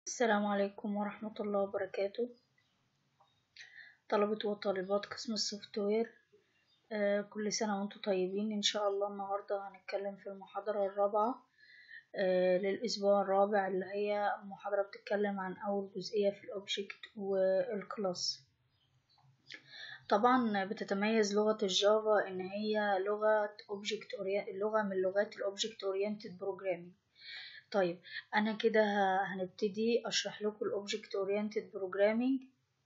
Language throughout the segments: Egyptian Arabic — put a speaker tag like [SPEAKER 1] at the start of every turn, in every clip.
[SPEAKER 1] السلام عليكم ورحمة الله وبركاته طلبة وطالبات قسم السوفت وير آه كل سنة وانتم طيبين ان شاء الله النهاردة هنتكلم في المحاضرة الرابعة آه للأسبوع الرابع اللي هي محاضرة بتتكلم عن أول جزئية في الأوبجكت والكلاس طبعا بتتميز لغة الجافا إن هي لغة أوبجكت لغة من لغات الأوبجكت أورينتد بروجرامينج طيب انا كده هنبتدي اشرح لكم الاوبجكت اورينتد بروجرامينج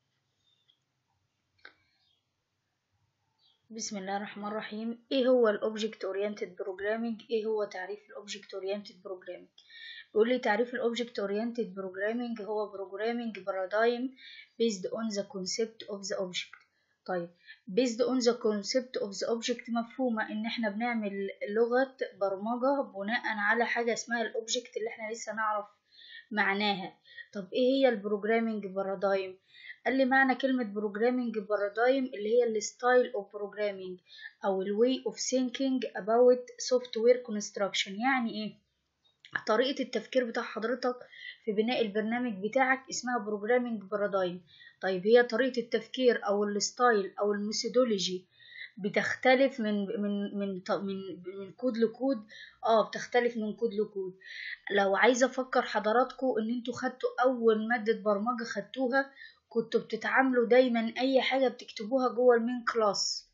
[SPEAKER 1] بسم الله الرحمن الرحيم ايه هو الاوبجكت اورينتد بروجرامينج ايه هو تعريف الاوبجكت اورينتد بروجرامينج بيقول لي تعريف الاوبجكت اورينتد بروجرامينج هو بروجرامينج بارادايم based on the concept of the object طيب based on the concept of the object مفهومة ان احنا بنعمل لغة برمجة بناء على حاجة اسمها الاوبجكت اللي احنا لسه نعرف معناها طب ايه هي البروجرامينج بارادايم قال لي معنى كلمة بروجرامينج بارادايم اللي هي الستايل اوف بروجرامينج او الواي اوف ثينكينج about software construction يعني ايه طريقة التفكير بتاع حضرتك في بناء البرنامج بتاعك اسمها بروجرامينج بارادايم طيب هي طريقة التفكير أو الستايل أو الميثودولوجي بتختلف من من من من من كود لكود اه بتختلف من كود لكود لو عايزه افكر حضراتكم ان انتوا خدتوا اول ماده برمجه خدتوها كنتوا بتتعاملوا دايما اي حاجه بتكتبوها جوه المين كلاس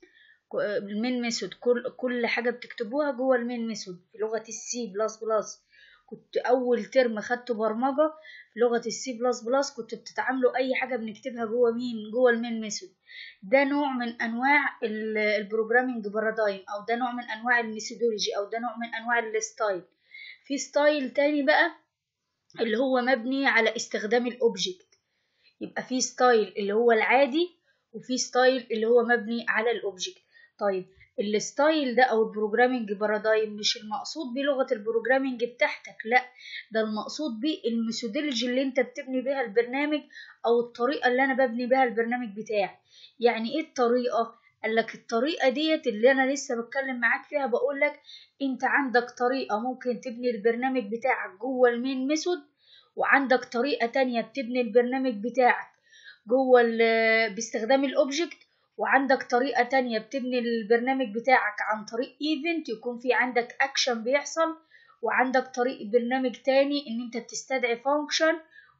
[SPEAKER 1] المين ميثود كل كل حاجه بتكتبوها جوه المين ميثود في لغه السي بلس بلس كنت اول ترم خدته برمجه في لغه السي بلس بلس كنت بتتعاملوا اي حاجه بنكتبها جوه مين جوه المين ميثود ده نوع من انواع البروجرامينج بارادايم او ده نوع من انواع الميثودولوجي او ده نوع من انواع الستايل في ستايل تاني بقى اللي هو مبني على استخدام الاوبجكت يبقى في ستايل اللي هو العادي وفي ستايل اللي هو مبني على الاوبجكت طيب الستايل ده او البروجرامينج بارادايم مش المقصود بيه لغه البروجرامينج بتاعتك لا ده المقصود بيه الميثودولوجي اللي انت بتبني بيها البرنامج او الطريقه اللي انا ببني بيها البرنامج بتاعي يعني ايه الطريقه قال لك الطريقه ديت اللي انا لسه بتكلم معاك فيها بقول لك انت عندك طريقه ممكن تبني البرنامج بتاعك جوه المين ميثود وعندك طريقه تانية بتبني البرنامج بتاعك جوه باستخدام الاوبجكت وعندك طريقة تانية بتبني البرنامج بتاعك عن طريق ايفنت يكون في عندك اكشن بيحصل وعندك طريق برنامج تاني ان انت بتستدعي فانكشن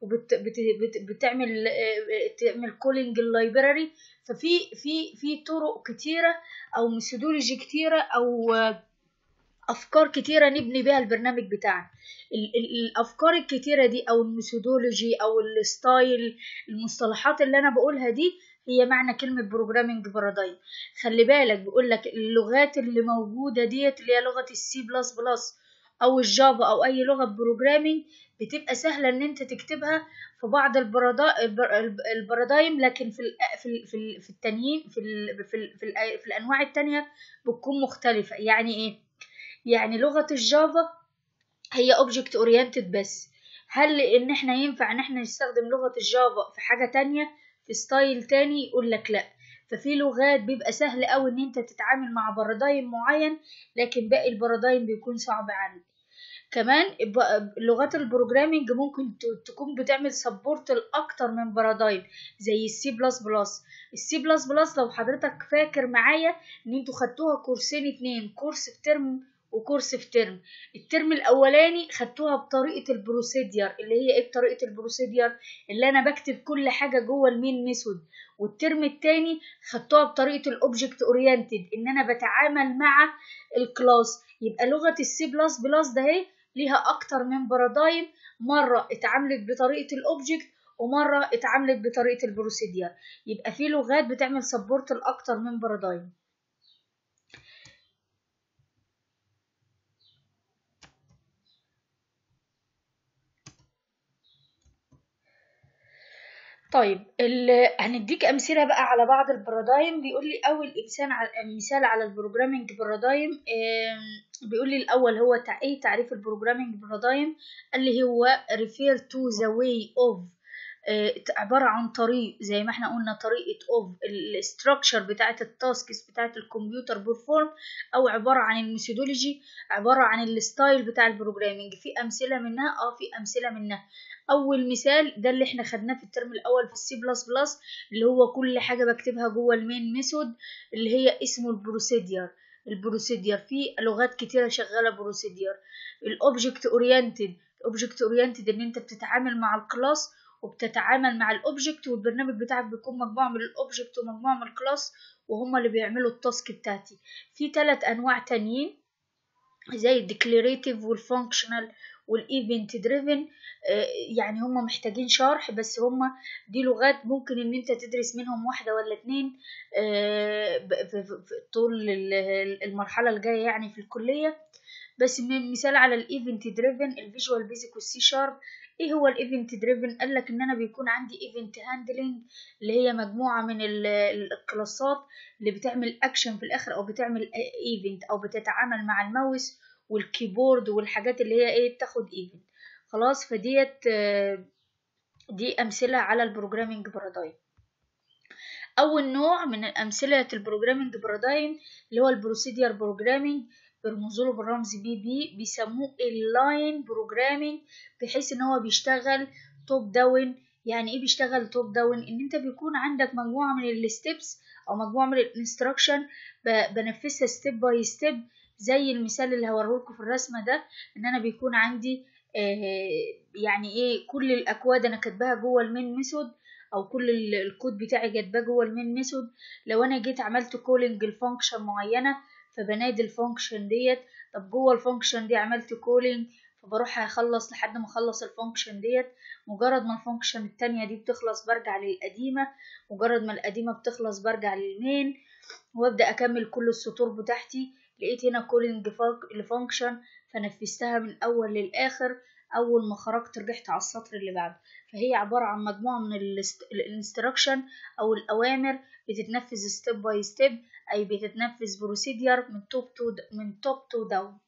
[SPEAKER 1] وبتعمل تعمل كولينج اللايبراري ففي في في طرق كتيرة او ميثودولوجي كتيرة او افكار كتيرة نبني بيها البرنامج بتاعنا الافكار الكتيرة دي او الميثودولوجي او الستايل المصطلحات اللي انا بقولها دي هي معنى كلمة بروجرامينج بارادايم خلي بالك بيقول لك اللغات اللي موجودة ديت اللي هي لغة السي بلس بلس أو الجافا أو أي لغة بروجرامينج بتبقى سهلة إن أنت تكتبها في بعض البارادايم لكن في ال في ال في, ال في التانيين في ال في, ال في, ال في الأنواع التانية بتكون مختلفة يعني إيه؟ يعني لغة الجافا هي اوبجكت اورينتد بس هل إن إحنا ينفع إن إحنا نستخدم لغة الجافا في حاجة تانية؟ في ستايل تاني يقول لك لا ففي لغات بيبقى سهل قوي ان انت تتعامل مع بارادايم معين لكن باقي البارادايم بيكون صعب عنك كمان لغات البروجرامينج ممكن تكون بتعمل سبورت لاكتر من بارادايم زي السي بلس بلس السي بلس بلس لو حضرتك فاكر معايا ان انتوا خدتوها كورسين اتنين كورس في ترم وكورس في ترم الترم الاولاني خدتوها بطريقه البروسيدير اللي هي ايه طريقه البروسيدير اللي انا بكتب كل حاجه جوه المين ميثود والترم التاني خدتوها بطريقه الاوبجكت اورينتد ان انا بتعامل مع الكلاس يبقى لغه السي بلس بلس ده اهي ليها اكتر من بارادايم مره اتعاملت بطريقه الاوبجكت ومره اتعاملت بطريقه البروسيدير يبقى في لغات بتعمل سبورت لاكتر من بارادايم طيب هنديك امثله بقى على بعض البارادايم بيقول لي اول انسان على مثال على البروجرامينج بارادايم بيقول لي الاول هو ايه تعريف البروجرامينج بارادايم قال لي هو refer to the way of عبارة عن طريق زي ما احنا قلنا طريقة اوف الاستراكشر بتاعة التاسكس بتاعة الكمبيوتر بيرفورم او عبارة عن الميثودولوجي عبارة عن الستايل بتاع البروجرامينج في امثلة منها اه في امثلة منها اول مثال ده اللي احنا خدناه في الترم الاول في السي بلس بلس اللي هو كل حاجة بكتبها جوه المين ميثود اللي هي اسمه البروسيدير البروسيدير في لغات كتيرة شغالة بروسيدير الاوبجكت اورينتد الاوبجكت اورينتد ان انت بتتعامل مع الكلاس وبتتعامل مع الاوبجكت والبرنامج بتاعك بيكون مجموعة من الاوبجكت ومجموعة من الكلاس وهما اللي بيعملوا التاسك بتاعتي في ثلاث انواع تانيين زي الديكليريتيف والفانكشنال والايفنت دريفن يعني هما محتاجين شرح بس هما دي لغات ممكن ان انت تدرس منهم واحده ولا اتنين طول المرحله الجايه يعني في الكليه بس مثال على الايفنت دريفن الفيجوال بيزك والسي شارب ايه هو الايفنت دريفن قال لك ان انا بيكون عندي ايفنت هاندلنج اللي هي مجموعه من الكلاسات اللي بتعمل اكشن في الاخر او بتعمل ايفنت او بتتعامل مع الماوس والكيبورد والحاجات اللي هي ايه بتاخد ايفنت خلاص فديت دي امثله على البروجرامينج بارادايم اول نوع من امثله البروجرامينج بارادايم اللي هو البروسيدير بروجرامينج بيرمزوا له بالرمز بي بي بيسموه اللاين بروجرامينج بحيث ان هو بيشتغل توب داون يعني ايه بيشتغل توب داون ان انت بيكون عندك مجموعه من الستبس او مجموعه من الانستراكشن بنفذها ستيب باي ستيب زي المثال اللي هوريهولكم في الرسمه ده ان انا بيكون عندي آه يعني ايه كل الاكواد انا كاتباها جوه المين ميثود او كل الكود بتاعي كاتباه جوه المين ميثود لو انا جيت عملت كولينج لفانكشن معينه فبنادي الفانكشن ديت طب جوه الفانكشن دي عملت كولينج فبروح اخلص لحد ما اخلص الفانكشن ديت مجرد ما الفانكشن التانية دي بتخلص برجع للقديمة مجرد ما القديمة بتخلص برجع للمين وابدأ اكمل كل السطور بتاعتي لقيت هنا كولينج لفانكشن فنفذتها من الاول للاخر اول ما خرجت رجعت على السطر اللي بعده فهي عبارة عن مجموعة من الانستراكشن او الاوامر بتتنفذ ستيب باي ستيب اي بتتنفذ بروسيدير من توب تو من توب تو داون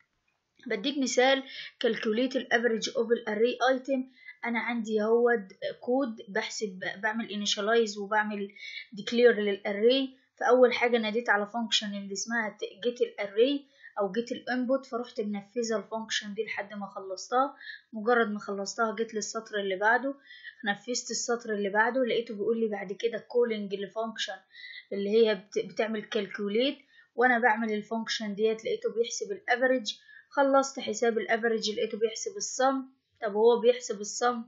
[SPEAKER 1] بديك مثال calculate الافريج اوف الاري ايتم انا عندي هو كود بحسب بعمل initialize وبعمل declare للاري فاول حاجه ناديت على فانكشن اللي اسمها get الاري او get الانبوت فرحت منفذه الفانكشن دي لحد ما خلصتها مجرد ما خلصتها جيت للسطر اللي بعده نفذت السطر اللي بعده لقيته بيقول لي بعد كده كولينج لفانكشن اللي هي بتعمل كالكوليت وانا بعمل الفانكشن ديت لقيته بيحسب الافريج خلصت حساب الافريج لقيته بيحسب الصم طب هو بيحسب الصم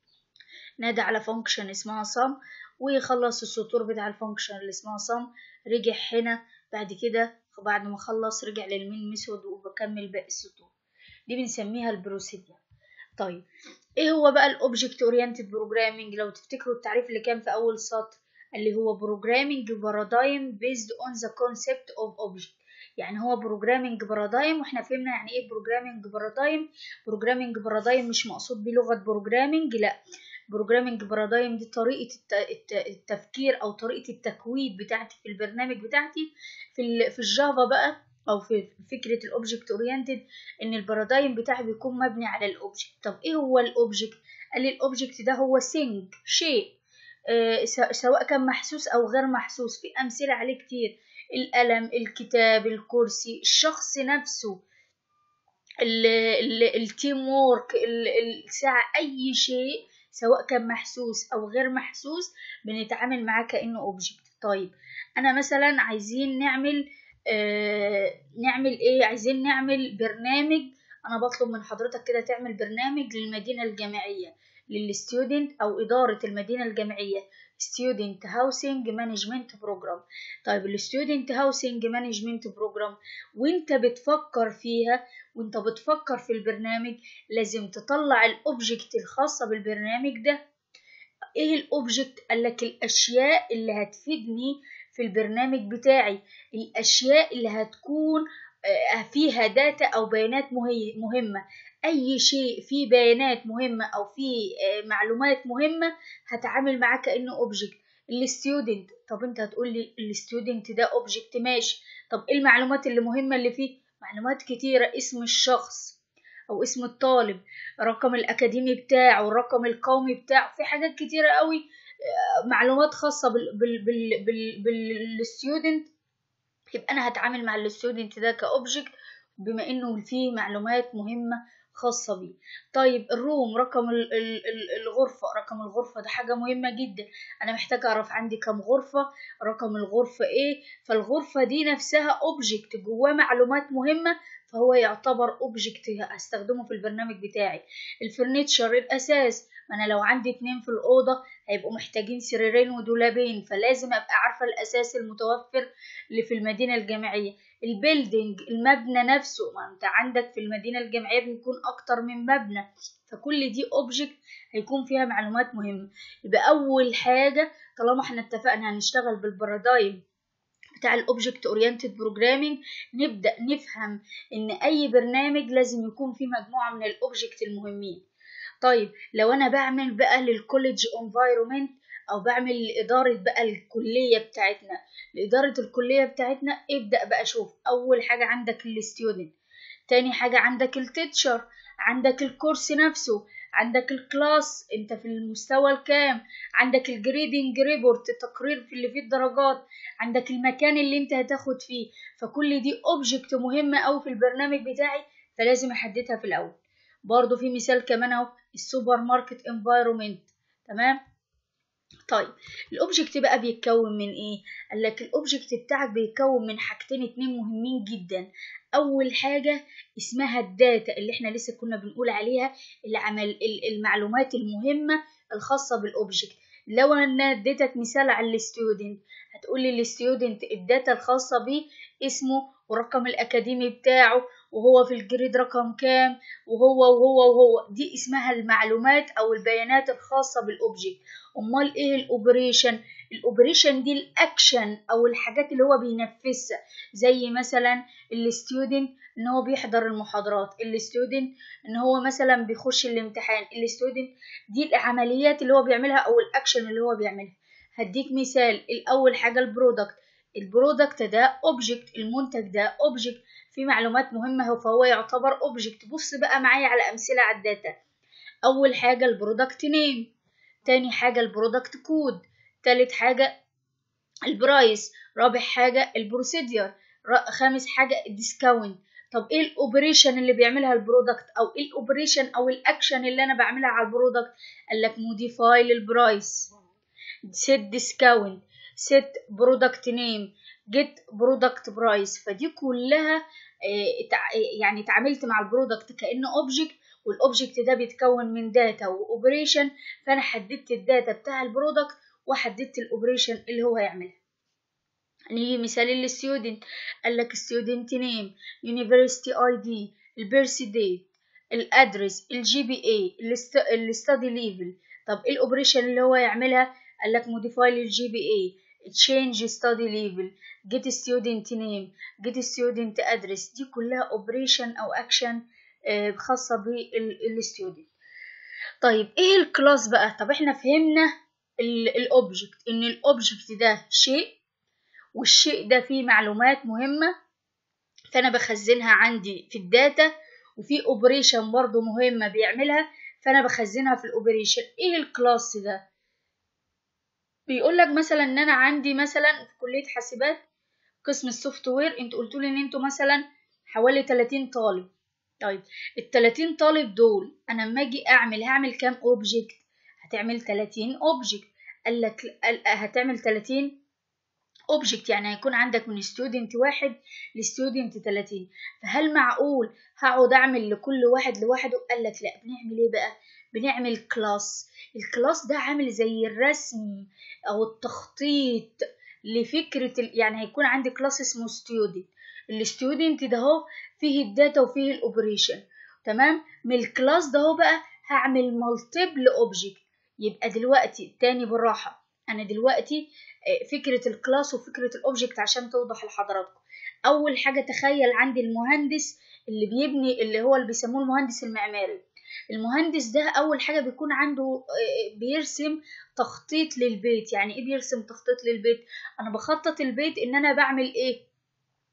[SPEAKER 1] نادى على فانكشن اسمها صم ويخلص السطور بتاع الفانكشن اللي اسمها صم رجع هنا بعد كده بعد ما خلص رجع للمين ميثود وبكمل باقي السطور دي بنسميها البروسيدير طيب ايه هو بقى الاوبجكت اورينتد بروجرامينج لو تفتكروا التعريف اللي كان في اول سطر اللي هو بروجرامينج بارادايم بيزد اون ذا كونسبت اوف اوبجكت يعني هو بروجرامينج بارادايم واحنا فهمنا يعني ايه بروجرامينج بارادايم بروجرامينج بارادايم مش مقصود بيه لغه بروجرامينج لا بروجرامينج بارادايم دي طريقه التفكير او طريقه التكوين بتاعتي في البرنامج بتاعتي في في الجافا بقى او في فكره الاوبجكت اورينتد ان البارادايم بتاعي بيكون مبني على الاوبجكت طب ايه هو الاوبجكت قال لي الاوبجكت ده هو ثينج شيء آه سواء كان محسوس او غير محسوس في امثله عليه كتير القلم الكتاب الكرسي الشخص نفسه التيم وورك الساعة أي شيء سواء كان محسوس أو غير محسوس بنتعامل معاه كأنه أوبجكت طيب أنا مثلا عايزين نعمل آه نعمل إيه عايزين نعمل برنامج أنا بطلب من حضرتك كده تعمل برنامج للمدينة الجامعية للستودنت أو إدارة المدينة الجامعية student housing management program طيب ال student housing management program وانت بتفكر فيها وانت بتفكر في البرنامج لازم تطلع الاوبجكت الخاصة بالبرنامج ده ايه الاوبجكت قالك الاشياء اللي هتفيدني في البرنامج بتاعي الاشياء اللي هتكون فيها داتا او بيانات مهمة اي شيء فيه بيانات مهمة او فيه معلومات مهمة هتعامل معاه كأنه اوبجكت الستودنت طب انت هتقول لي الستودنت ده اوبجكت ماشي طب ايه المعلومات اللي مهمة اللي فيه معلومات كتيرة اسم الشخص او اسم الطالب رقم الاكاديمي بتاعه الرقم القومي بتاعه في حاجات كتيره قوي آه، معلومات خاصه بال بال بال بال بالستودنت يبقى انا هتعامل مع الستودنت ده كاوبجكت بما انه فيه معلومات مهمه خاصة بيه طيب الروم رقم ال- ال- ال- الغرفة رقم الغرفة ده حاجة مهمة جدا أنا محتاجة أعرف عندي كام غرفة رقم الغرفة إيه فالغرفة دي نفسها أوبجكت جواه معلومات مهمة فهو يعتبر أوبجكت هستخدمه في البرنامج بتاعي الفرنتشر الأساس ما أنا لو عندي اتنين في الأوضة هيبقوا محتاجين سريرين ودولابين فلازم أبقى عارفة الأساس المتوفر اللي في المدينة الجامعية البيلدينج المبنى نفسه ما انت عندك في المدينة الجامعية بيكون اكتر من مبنى فكل دي اوبجكت هيكون فيها معلومات مهمة يبقى اول حاجة طالما احنا اتفقنا هنشتغل بالبارادايم بتاع الاوبجكت اورينتد بروجرامينج نبدأ نفهم ان اي برنامج لازم يكون فيه مجموعة من الاوبجكت المهمين طيب لو انا بعمل بقى للكوليدج انفايرومنت او بعمل لاداره بقى الكليه بتاعتنا لاداره الكليه بتاعتنا ابدا بقى شوف اول حاجه عندك الستودنت تاني حاجه عندك التيتشر عندك الكورس نفسه عندك الكلاس انت في المستوى الكام عندك الجريدنج ريبورت تقرير في اللي فيه الدرجات عندك المكان اللي انت هتاخد فيه فكل دي اوبجكت مهمه قوي في البرنامج بتاعي فلازم احددها في الاول برضو في مثال كمان اهو السوبر ماركت انفايرومنت تمام طيب الاوبجكت بقى بيتكون من ايه قال لك الاوبجكت بتاعك بيتكون من حاجتين اتنين مهمين جدا اول حاجه اسمها الداتا اللي احنا لسه كنا بنقول عليها العمل المعلومات المهمه الخاصه بالاوبجكت لو انا اديتك مثال على الستودنت هتقول لي الستودنت الداتا الخاصه بيه اسمه ورقم الاكاديمي بتاعه وهو في الجريد رقم كام وهو وهو وهو دي اسمها المعلومات او البيانات الخاصه بالاوبجكت امال ايه الاوبريشن الاوبريشن دي الاكشن او الحاجات اللي هو بينفذها زي مثلا الستودنت ان هو بيحضر المحاضرات الستودنت ان هو مثلا بيخش الامتحان الستودنت دي العمليات اللي هو بيعملها او الاكشن اللي هو بيعملها هديك مثال الاول حاجه البرودكت البرودكت ده اوبجكت المنتج ده اوبجكت في معلومات مهمة فهو يعتبر اوبجكت بص بقى معايا على أمثلة على الداتا أول حاجة البرودكت نيم تاني حاجة البرودكت كود تالت حاجة البرايس رابع حاجة البروسيدير خامس حاجة الديسكاونت طب ايه الاوبريشن اللي بيعملها البرودكت او ايه الاوبريشن او الاكشن اللي انا بعملها على البرودكت قال لك موديفاي للبرايس سيت ديسكاونت سيت برودكت نيم جيت برودكت برايس فدي كلها يعني اتعاملت مع البرودكت كانه اوبجكت والاوبجكت ده بيتكون من داتا واوبريشن فانا حددت الداتا بتاع البرودكت وحددت الاوبريشن اللي هو هيعملها نيجي مثال للستودنت قال لك ستودنت نيم يونيفرسيتي اي دي البيرث ديت الادرس الجي بي اي الستادي ليفل طب ايه الاوبريشن اللي هو يعملها قال لك موديفاي للجي بي اي change study level get student name get student address دي كلها operation او action خاصة بالستودنت طيب ايه الكلاس بقى طب احنا فهمنا الاوبجكت ان الاوبجكت ده شيء والشيء ده فيه معلومات مهمة فانا بخزنها عندي في الداتا وفي اوبريشن برضو مهمة بيعملها فانا بخزنها في الاوبريشن ايه الكلاس ده بيقول لك مثلا ان انا عندي مثلا في كليه حاسبات قسم السوفت وير انتوا قلتوا لي ان انتوا مثلا حوالي 30 طالب طيب ال 30 طالب دول انا لما اجي اعمل هعمل كام اوبجكت هتعمل 30 اوبجكت قال لك هتعمل 30 اوبجكت يعني هيكون عندك من ستودنت واحد لستودنت 30 فهل معقول هقعد اعمل لكل واحد لوحده قال لك لا بنعمل ايه بقى بنعمل كلاس الكلاس ده عامل زي الرسم او التخطيط لفكرة يعني هيكون عندي كلاس اسمه ستودنت الستودنت ده هو فيه الداتا وفيه الاوبريشن تمام من الكلاس ده هو بقى هعمل مالتيبل اوبجكت يبقى دلوقتي تاني بالراحة انا دلوقتي فكرة الكلاس وفكرة الاوبجكت عشان توضح لحضراتكم اول حاجة تخيل عندي المهندس اللي بيبني اللي هو اللي بيسموه المهندس المعماري المهندس ده اول حاجه بيكون عنده بيرسم تخطيط للبيت يعني ايه بيرسم تخطيط للبيت انا بخطط البيت ان انا بعمل ايه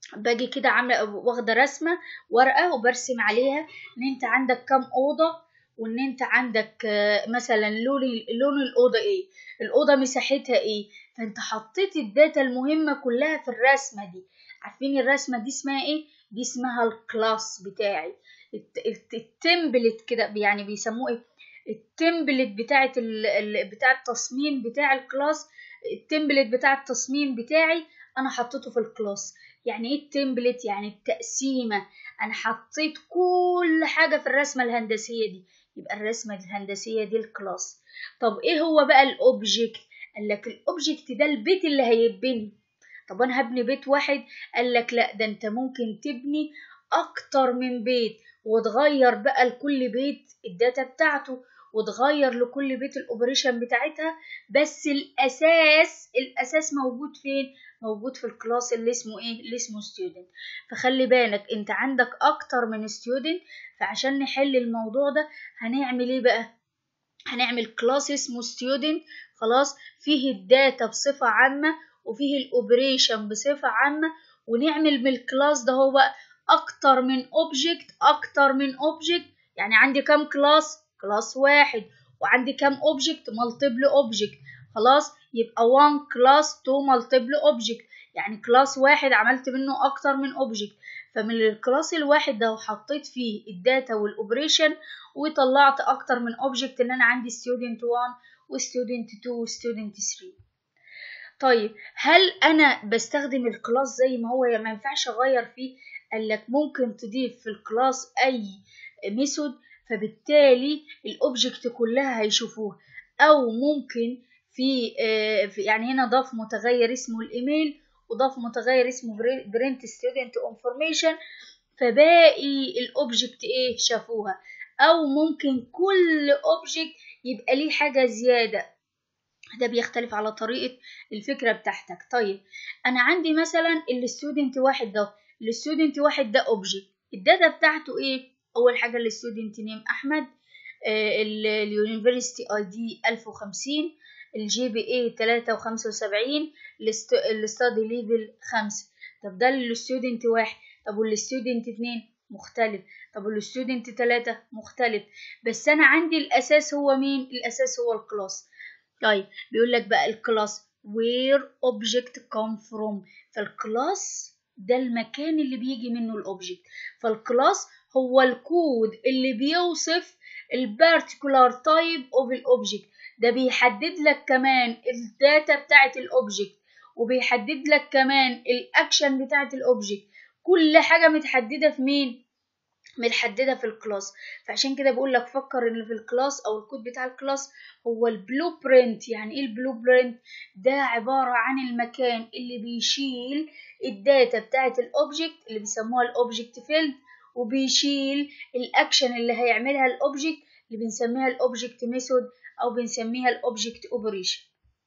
[SPEAKER 1] باجي كده عامله واخده رسمه ورقه وبرسم عليها ان انت عندك كام اوضه وان انت عندك آه، مثلا لون لون الاوضه ايه الاوضه مساحتها ايه فانت حطيت الداتا المهمه كلها في الرسمه دي عارفين الرسمه دي اسمها ايه دي اسمها الكلاس بتاعي الت- الت- التمبلت كده يعني بيسموه ايه التمبلت بتاعت ال... ال... بتاع التصميم بتاع الكلاس التمبلت بتاع التصميم بتاعي انا حطيته في الكلاس يعني ايه التمبلت يعني التقسيمه انا حطيت كل حاجه في الرسمه الهندسيه دي يبقى الرسمه الهندسيه دي الكلاس طب ايه هو بقى الاوبجكت قال لك الاوبجكت ده البيت اللي هيتبني طب انا هبني بيت واحد قال لك لا ده انت ممكن تبني اكتر من بيت وتغير بقى لكل بيت الداتا بتاعته وتغير لكل بيت الاوبريشن بتاعتها بس الاساس الاساس موجود فين موجود في الكلاس اللي اسمه ايه اللي اسمه ستودنت فخلي بالك انت عندك اكتر من ستودنت فعشان نحل الموضوع ده هنعمل ايه بقى هنعمل كلاس اسمه ستودنت خلاص فيه الداتا بصفة عامة وفيه الاوبريشن بصفة عامة ونعمل من الكلاس ده هو بقى اكتر من اوبجكت اكتر من اوبجكت يعني عندي كام كلاس كلاس واحد وعندي كام اوبجكت مالتيبل اوبجكت خلاص يبقى 1 كلاس 2 مالتيبل اوبجكت يعني كلاس واحد عملت منه اكتر من اوبجكت فمن الكلاس الواحد ده حطيت فيه الداتا والاوبريشن وطلعت اكتر من اوبجكت ان انا عندي ستودنت 1 وستودنت 2 وستودنت 3 طيب هل انا بستخدم الكلاس زي ما هو ما ينفعش اغير فيه قال لك ممكن تضيف في الكلاس اي ميثود فبالتالي الاوبجكت كلها هيشوفوها او ممكن في, آه في يعني هنا ضاف متغير اسمه الايميل وضاف متغير اسمه برنت ستودنت انفورميشن فباقي الاوبجكت ايه شافوها او ممكن كل اوبجكت يبقى ليه حاجه زياده ده بيختلف على طريقه الفكره بتاعتك طيب انا عندي مثلا الستودنت واحد ده الستودنت واحد ده اوبجكت الداتا بتاعته ايه اول حاجه الستودنت نيم احمد اليونيفرسيتي اي دي 1050 الجي بي اي 375 الاستادي ليفل 5 طب ده الستودنت واحد طب والستودنت اتنين مختلف طب والستودنت تلاتة مختلف بس انا عندي الاساس هو مين الاساس هو الكلاس طيب بيقول لك بقى الكلاس where object come from فالكلاس ده المكان اللي بيجي منه الاوبجكت فالكلاس هو الكود اللي بيوصف البارتيكولار تايب اوف الاوبجكت ده بيحدد لك كمان الداتا بتاعت الاوبجكت وبيحدد لك كمان الاكشن بتاعت الاوبجكت كل حاجه متحدده في مين متحدده في الكلاس فعشان كده بقول لك فكر ان في الكلاس او الكود بتاع الكلاس هو البلو برنت يعني ايه البلو برنت ده عباره عن المكان اللي بيشيل الداتا بتاعت الاوبجكت اللي بيسموها الاوبجكت فيلد وبيشيل الاكشن اللي هيعملها الاوبجكت اللي بنسميها الاوبجكت ميثود او بنسميها الاوبجكت اوبريشن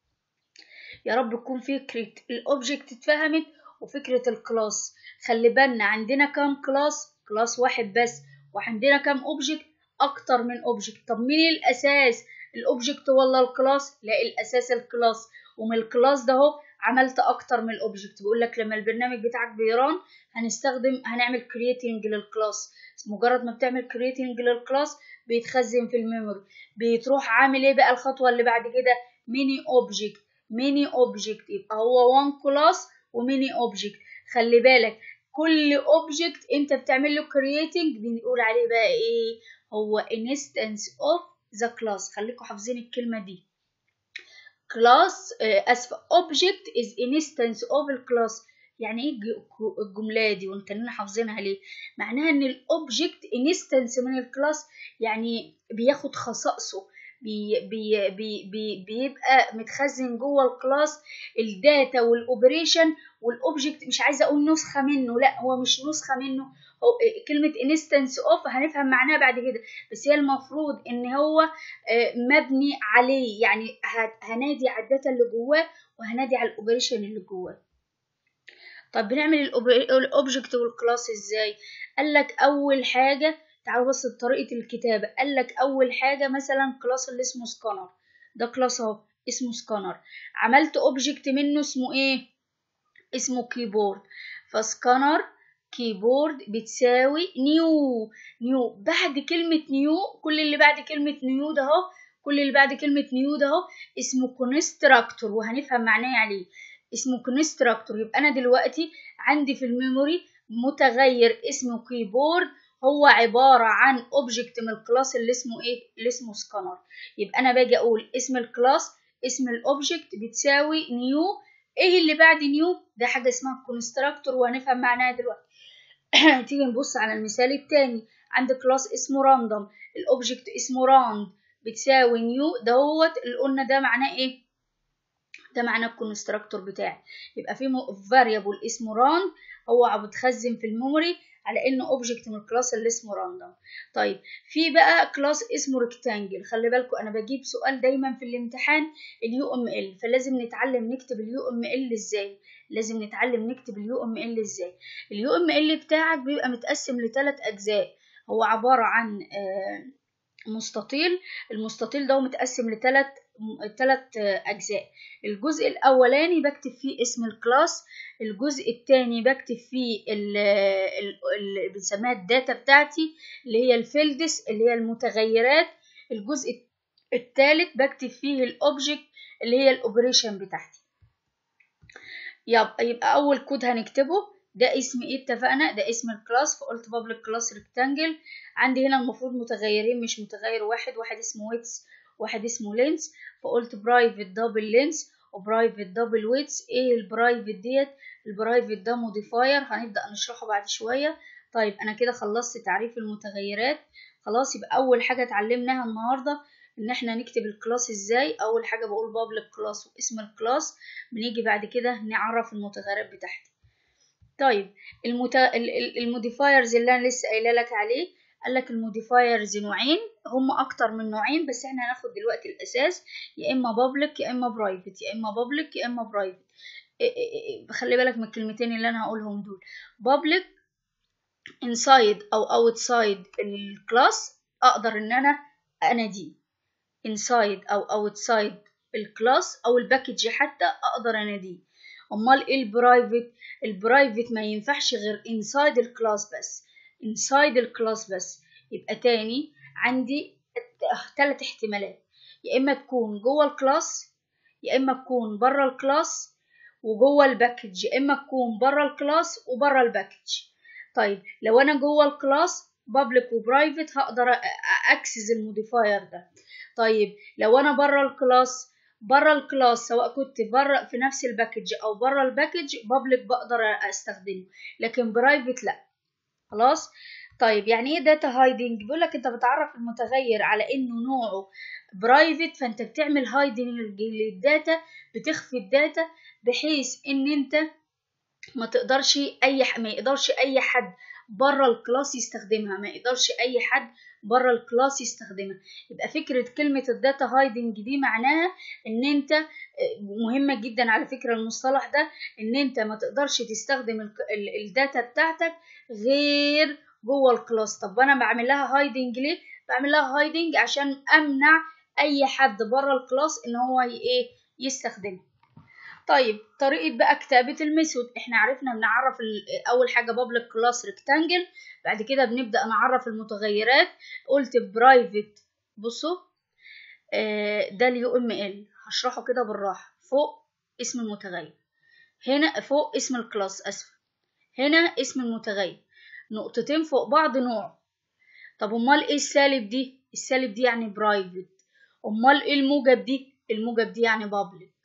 [SPEAKER 1] يا رب تكون فكره الاوبجكت اتفهمت وفكره الكلاس خلي بالنا عندنا كام كلاس كلاس واحد بس وعندنا كام اوبجكت اكتر من اوبجكت طب مين الاساس الاوبجكت ولا الكلاس لا الاساس الكلاس ومن الكلاس ده اهو عملت اكتر من الاوبجكت بيقول لك لما البرنامج بتاعك بيران هنستخدم هنعمل كرييتنج للكلاس مجرد ما بتعمل كرييتنج للكلاس بيتخزن في الميموري بتروح عامل ايه بقى الخطوه اللي بعد كده ميني اوبجكت ميني اوبجكت يبقى هو وان كلاس وميني اوبجكت خلي بالك كل اوبجكت انت بتعمل له creating بنقول عليه بقى ايه هو instance of the class خليكم حافظين الكلمه دي class آه اسف object is instance of الكلاس يعني ايه الجمله دي وانتنا حافظينها ليه معناها ان الاوبجكت انستنس من الكلاس يعني بياخد خصائصه بي بي بي بي بيبقى متخزن جوه الكلاس الداتا والاوبريشن والاوبجكت مش عايزه اقول نسخه منه لا هو مش نسخه منه هو كلمه انستنس اوف هنفهم معناها بعد كده بس هي المفروض ان هو مبني عليه يعني هنادي على الداتا اللي جواه وهنادي على الاوبريشن اللي جواه طب بنعمل الاوبجكت والكلاس ازاي قال لك اول حاجه تعالوا بص بطريقه الكتابه قال لك اول حاجه مثلا كلاس اللي اسمه سكانر ده كلاس اهو اسمه سكانر عملت اوبجكت منه اسمه ايه اسمه كيبورد فسكانر كيبورد بتساوي نيو نيو بعد كلمة نيو كل اللي بعد كلمة نيو ده اهو كل اللي بعد كلمة نيو ده اهو اسمه كونستراكتور وهنفهم معناه عليه اسمه كونستراكتور يبقى أنا دلوقتي عندي في الميموري متغير اسمه كيبورد هو عبارة عن اوبجكت من الكلاس اللي اسمه ايه اللي اسمه سكانر يبقى انا باجي اقول اسم الكلاس اسم الاوبجكت بتساوي نيو ايه اللي بعد نيو ده حاجة اسمها كونستراكتور وهنفهم معناها دلوقتي تيجي نبص على المثال التاني عند كلاس اسمه راندوم الاوبجكت اسمه راند بتساوي نيو دوت اللي قلنا ده معناه ايه ده معناه الكونستراكتور بتاعي يبقى في فاريبل اسمه راند هو بتخزن في الميموري على انه اوبجكت من الكلاس اللي اسمه راندوم طيب في بقى كلاس اسمه ريكتانجل خلي بالكم انا بجيب سؤال دايما في الامتحان اليو ام ال فلازم نتعلم نكتب اليو ام ال ازاي لازم نتعلم نكتب اليو ام ال ازاي اليو ام ال بتاعك بيبقى متقسم لثلاث اجزاء هو عبارة عن مستطيل المستطيل ده متقسم لثلاث ثلاث أجزاء الجزء الأولاني بكتب فيه اسم الكلاس الجزء الثاني بكتب فيه اللي بنسميها الداتا بتاعتي اللي هي الفيلدس اللي هي المتغيرات الجزء الثالث بكتب فيه الأوبجكت اللي هي الأوبريشن بتاعتي يبقى, يبقى أول كود هنكتبه ده اسم ايه اتفقنا ده اسم الكلاس فقلت بابليك كلاس ريكتانجل عندي هنا المفروض متغيرين مش متغير واحد واحد اسمه ويتس واحد اسمه لينس فقلت برايفت دبل لينس وبرايفت دبل ويتس ايه البرايفت ديت البرايفت ده موديفاير هنبدا نشرحه بعد شويه طيب انا كده خلصت تعريف المتغيرات خلاص يبقى اول حاجه اتعلمناها النهارده ان احنا نكتب الكلاس ازاي اول حاجه بقول بابليك كلاس واسم الكلاس بنيجي بعد كده نعرف المتغيرات بتاعتي طيب المت... الموديفايرز اللي انا لسه قايله لك عليه قال لك الموديفايرز نوعين هم اكتر من نوعين بس احنا هناخد دلوقتي الاساس يا اما بابليك يا اما برايفت يا اما بابليك يا اما برايفت خلي بالك من الكلمتين اللي انا هقولهم دول بابليك انسايد او اوتسايد الكلاس اقدر ان انا اناديه انسايد او اوتسايد الكلاس او الباكج حتى اقدر اناديه امال ايه البرايفت البرايفت ما ينفعش غير انسايد الكلاس بس انسايد الكلاس بس يبقى تاني عندي ثلاث احتمالات يا اما تكون جوه الكلاس يا اما تكون بره الكلاس وجوه الباكج يا اما تكون بره الكلاس وبره الباكج طيب لو انا جوه الكلاس بابليك وبرايفت هقدر اكسس الموديفاير ده طيب لو انا بره الكلاس بره الكلاس سواء كنت بره في نفس الباكج او بره الباكج بابليك بقدر استخدمه لكن برايفت لا خلاص طيب يعني ايه داتا هايدنج بيقول لك انت بتعرف المتغير على انه نوعه برايفت فانت بتعمل هايدنج للداتا بتخفي الداتا بحيث ان انت ما تقدرش اي ح... ما يقدرش اي حد بره الكلاس يستخدمها ما يقدرش اي حد بره الكلاس يستخدمها يبقى فكرة كلمة الداتا هايدنج دي معناها ان انت مهمة جدا على فكرة المصطلح ده ان انت ما تقدرش تستخدم الداتا بتاعتك غير جوه الكلاس طب انا بعمل لها هايدنج ليه بعمل لها هايدنج عشان امنع اي حد بره الكلاس ان هو ايه يستخدمها طيب طريقة بقى كتابة الميثود احنا عرفنا بنعرف اول حاجة بابليك كلاس ريكتانجل بعد كده بنبدأ نعرف المتغيرات قلت برايفت بصوا آه ده اليو ام ال هشرحه كده بالراحة فوق اسم المتغير هنا فوق اسم الكلاس اسف هنا اسم المتغير نقطتين فوق بعض نوع طب امال ايه السالب دي السالب دي يعني برايفت امال ايه الموجب دي الموجب دي يعني بابليك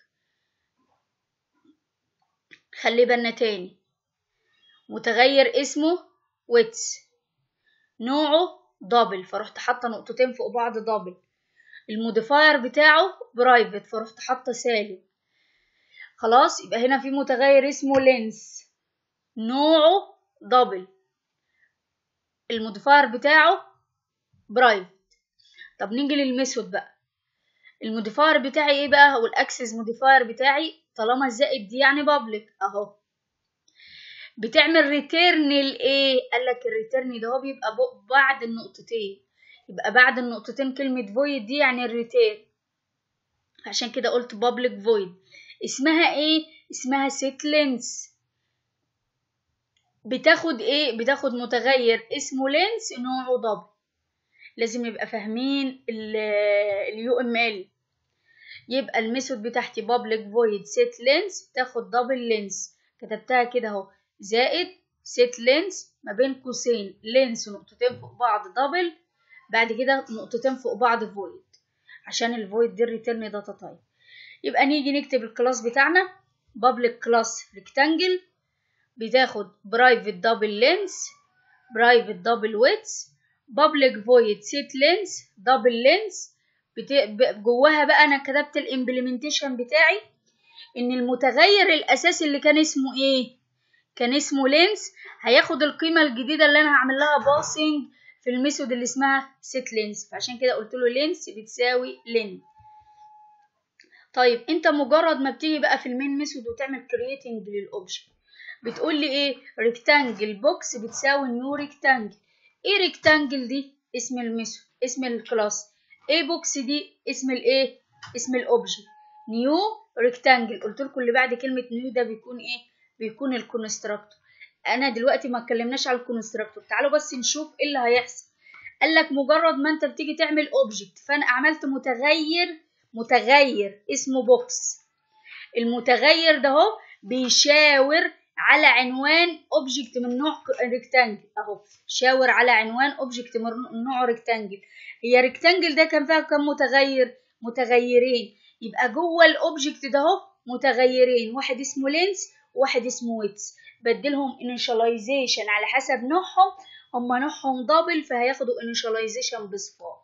[SPEAKER 1] خلي بالنا تاني متغير اسمه ويتس نوعه دبل فرحت حاطه نقطتين فوق بعض دبل الموديفاير بتاعه برايفت فرحت حاطه سالب خلاص يبقى هنا في متغير اسمه لينس نوعه دبل الموديفاير بتاعه برايفت طب نيجي للميثود بقى الموديفاير بتاعي ايه بقى هو الاكسس موديفاير بتاعي طالما الزائد دي يعني بابليك اهو بتعمل ريتيرن لايه قال لك الريتيرن ده هو بيبقى بعد النقطتين يبقى بعد النقطتين كلمه فويد دي يعني الريتيرن عشان كده قلت بابليك فويد اسمها ايه اسمها سيت لينس بتاخد ايه بتاخد متغير اسمه لينس نوعه دبل لازم نبقى فاهمين اليو ام ال يبقى الميثود بتاعتي public void set length تاخد دبل length كتبتها كده اهو زائد set length ما بين قوسين length نقطتين فوق بعض دبل بعد كده نقطتين فوق بعض void عشان الفويد دي الريتيرن داتا تايب يبقى نيجي نكتب الكلاس بتاعنا public class rectangle بتاخد private double length private double width public void set length double length بت... جواها بقى انا كتبت الامبلمنتيشن بتاعي ان المتغير الاساسي اللي كان اسمه ايه كان اسمه لينس هياخد القيمه الجديده اللي انا هعمل لها باسنج في الميثود اللي اسمها set لينس فعشان كده قلت له لينس بتساوي لين طيب انت مجرد ما بتيجي بقى في المين ميثود وتعمل كرييتنج للاوبجكت بتقول لي ايه ريكتانجل بوكس بتساوي نيو ريكتانجل ايه ريكتانجل دي اسم الميثود اسم الكلاس ايه بوكس دي اسم الايه اسم الاوبجكت نيو ريكتانجل قلت لكم اللي بعد كلمه نيو ده بيكون ايه بيكون الكونستراكتور انا دلوقتي ما اتكلمناش على الكونستراكتور تعالوا بس نشوف ايه اللي هيحصل قال لك مجرد ما انت بتيجي تعمل اوبجكت فانا عملت متغير متغير اسمه بوكس المتغير ده اهو بيشاور على عنوان اوبجكت من نوع ريكتانجل اهو شاور على عنوان اوبجكت من نوع ريكتانجل هي ريكتانجل ده كان فيها كم متغير متغيرين يبقى جوه الاوبجكت ده اهو متغيرين واحد اسمه لينس وواحد اسمه ويتس بدلهم انيشاليزيشن على حسب نوعهم هما نوعهم دبل فهياخدوا انيشاليزيشن بصفار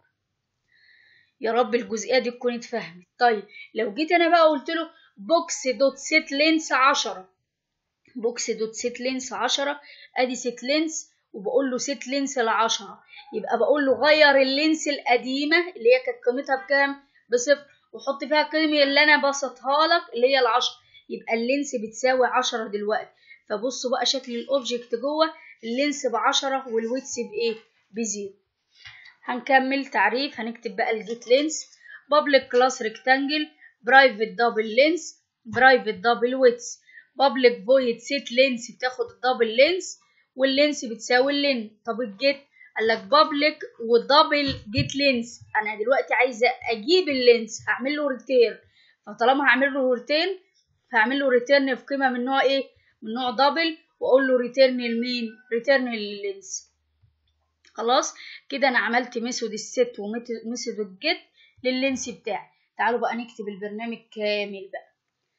[SPEAKER 1] يا رب الجزئيه دي تكون اتفهمت طيب لو جيت انا بقى قلت له بوكس دوت سيت لينس 10 بوكس دوت سيت لينس 10 ادي سيت لينس وبقول له سيت لينس ل 10 يبقى بقول له غير اللينس القديمه اللي هي كانت قيمتها بكام بصفر وحط فيها القيمه اللي انا بسطها لك اللي هي ال 10 يبقى اللينس بتساوي 10 دلوقتي فبصوا بقى شكل الاوبجكت جوه اللينس ب 10 والويتس بايه بزيرو هنكمل تعريف هنكتب بقى الجيت لينس public class rectangle private double length private double width public void set length بتاخد الدبل لينس واللينس بتساوي اللين طب الجيت قال لك public ودبل جيت لينس انا دلوقتي عايزه اجيب اللينس هعمل له ريتيرن فطالما هعمل له ريتيرن فهعمل له ريتيرن في قيمه من نوع ايه من نوع دبل واقول له ريتيرن لمين ريتيرن لللينس خلاص كده انا عملت ميثود الست وميثود الجيت لللينس بتاعي تعالوا بقى نكتب البرنامج كامل بقى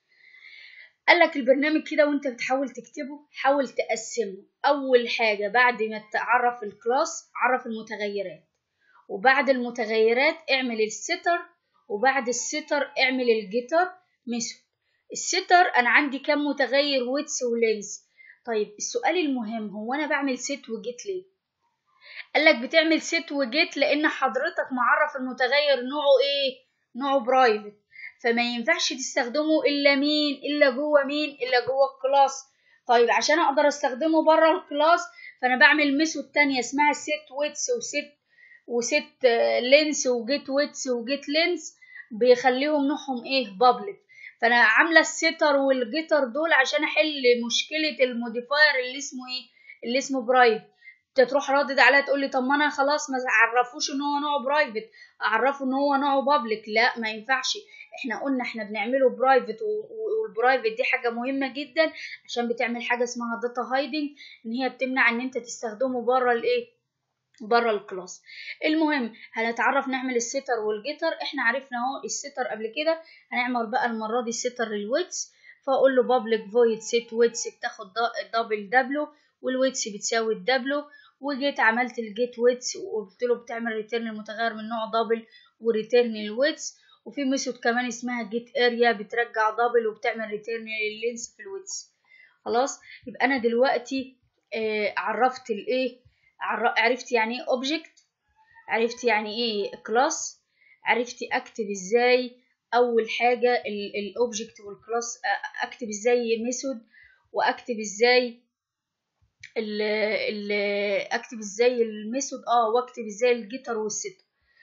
[SPEAKER 1] قال لك البرنامج كده وانت بتحاول تكتبه حاول تقسمه اول حاجه بعد ما تعرف الكلاس عرف المتغيرات وبعد المتغيرات اعمل الستر وبعد الستر اعمل الجيتر ميثود الستر انا عندي كام متغير ويتس ولينس طيب السؤال المهم هو انا بعمل ست وجيت ليه قالك بتعمل ست وجيت لان حضرتك معرف المتغير نوعه ايه نوعه برايفت فما ينفعش تستخدمه الا مين الا جوه مين الا جوه الكلاس طيب عشان اقدر استخدمه بره الكلاس فانا بعمل ميثود تانية اسمها ست ويتس وست وست لينس وجيت ويتس وجيت لينس بيخليهم نوعهم ايه بابليك فانا عامله الستر والجيتر دول عشان احل مشكله الموديفاير اللي اسمه ايه اللي اسمه برايفت تروح ردد عليها تقول لي طب ما انا خلاص ما عرفوش ان هو نوعه برايفت اعرفه ان هو نوعه بابليك لا ما ينفعش احنا قلنا احنا بنعمله برايفت والبرايفت دي حاجه مهمه جدا عشان بتعمل حاجه اسمها داتا هايدنج ان هي بتمنع ان انت تستخدمه بره الايه بره الكلاس المهم هنتعرف نعمل الستر والجيتر احنا عرفنا اهو الستر قبل كده هنعمل بقى المره دي الستر للويتس فاقول له public void set widths بتاخد دبل دبلو والويتس بتساوي الدبلو وجيت عملت الجيت ويتس وقلت له بتعمل ريتيرن المتغير من نوع دبل وريتيرن الويتس وفي ميثود كمان اسمها جيت اريا بترجع دبل وبتعمل ريتيرن لللينس في الويتس خلاص يبقى انا دلوقتي آه عرفت الايه عرفت يعني ايه اوبجكت عرفت يعني ايه كلاس عرفت اكتب ازاي اول حاجه الاوبجكت والكلاس اكتب ازاي ميثود واكتب ازاي ال ال اكتب ازاي الميثود اه واكتب ازاي الجيتر والستر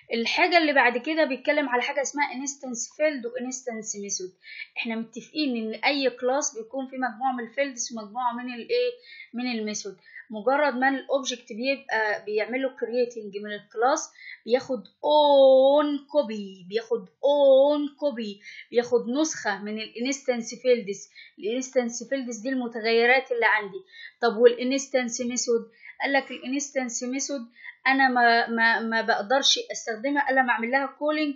[SPEAKER 1] الحاجة اللي بعد كده بيتكلم على حاجة اسمها انستنس فيلد وانستنس ميثود احنا متفقين ان اي كلاس بيكون فيه مجموعة من الفيلدز ومجموعة من الايه من الميثود مجرد ما الاوبجكت بيبقى بيعمل له كرييتنج من الكلاس بياخد اون كوبي بياخد اون كوبي بياخد نسخة من الانستنس فيلدز الانستنس فيلدز دي المتغيرات اللي عندي طب والانستنس ميثود قال لك الانستنس ميثود انا ما ما ما بقدرش استخدمها الا ما اعمل لها كولينج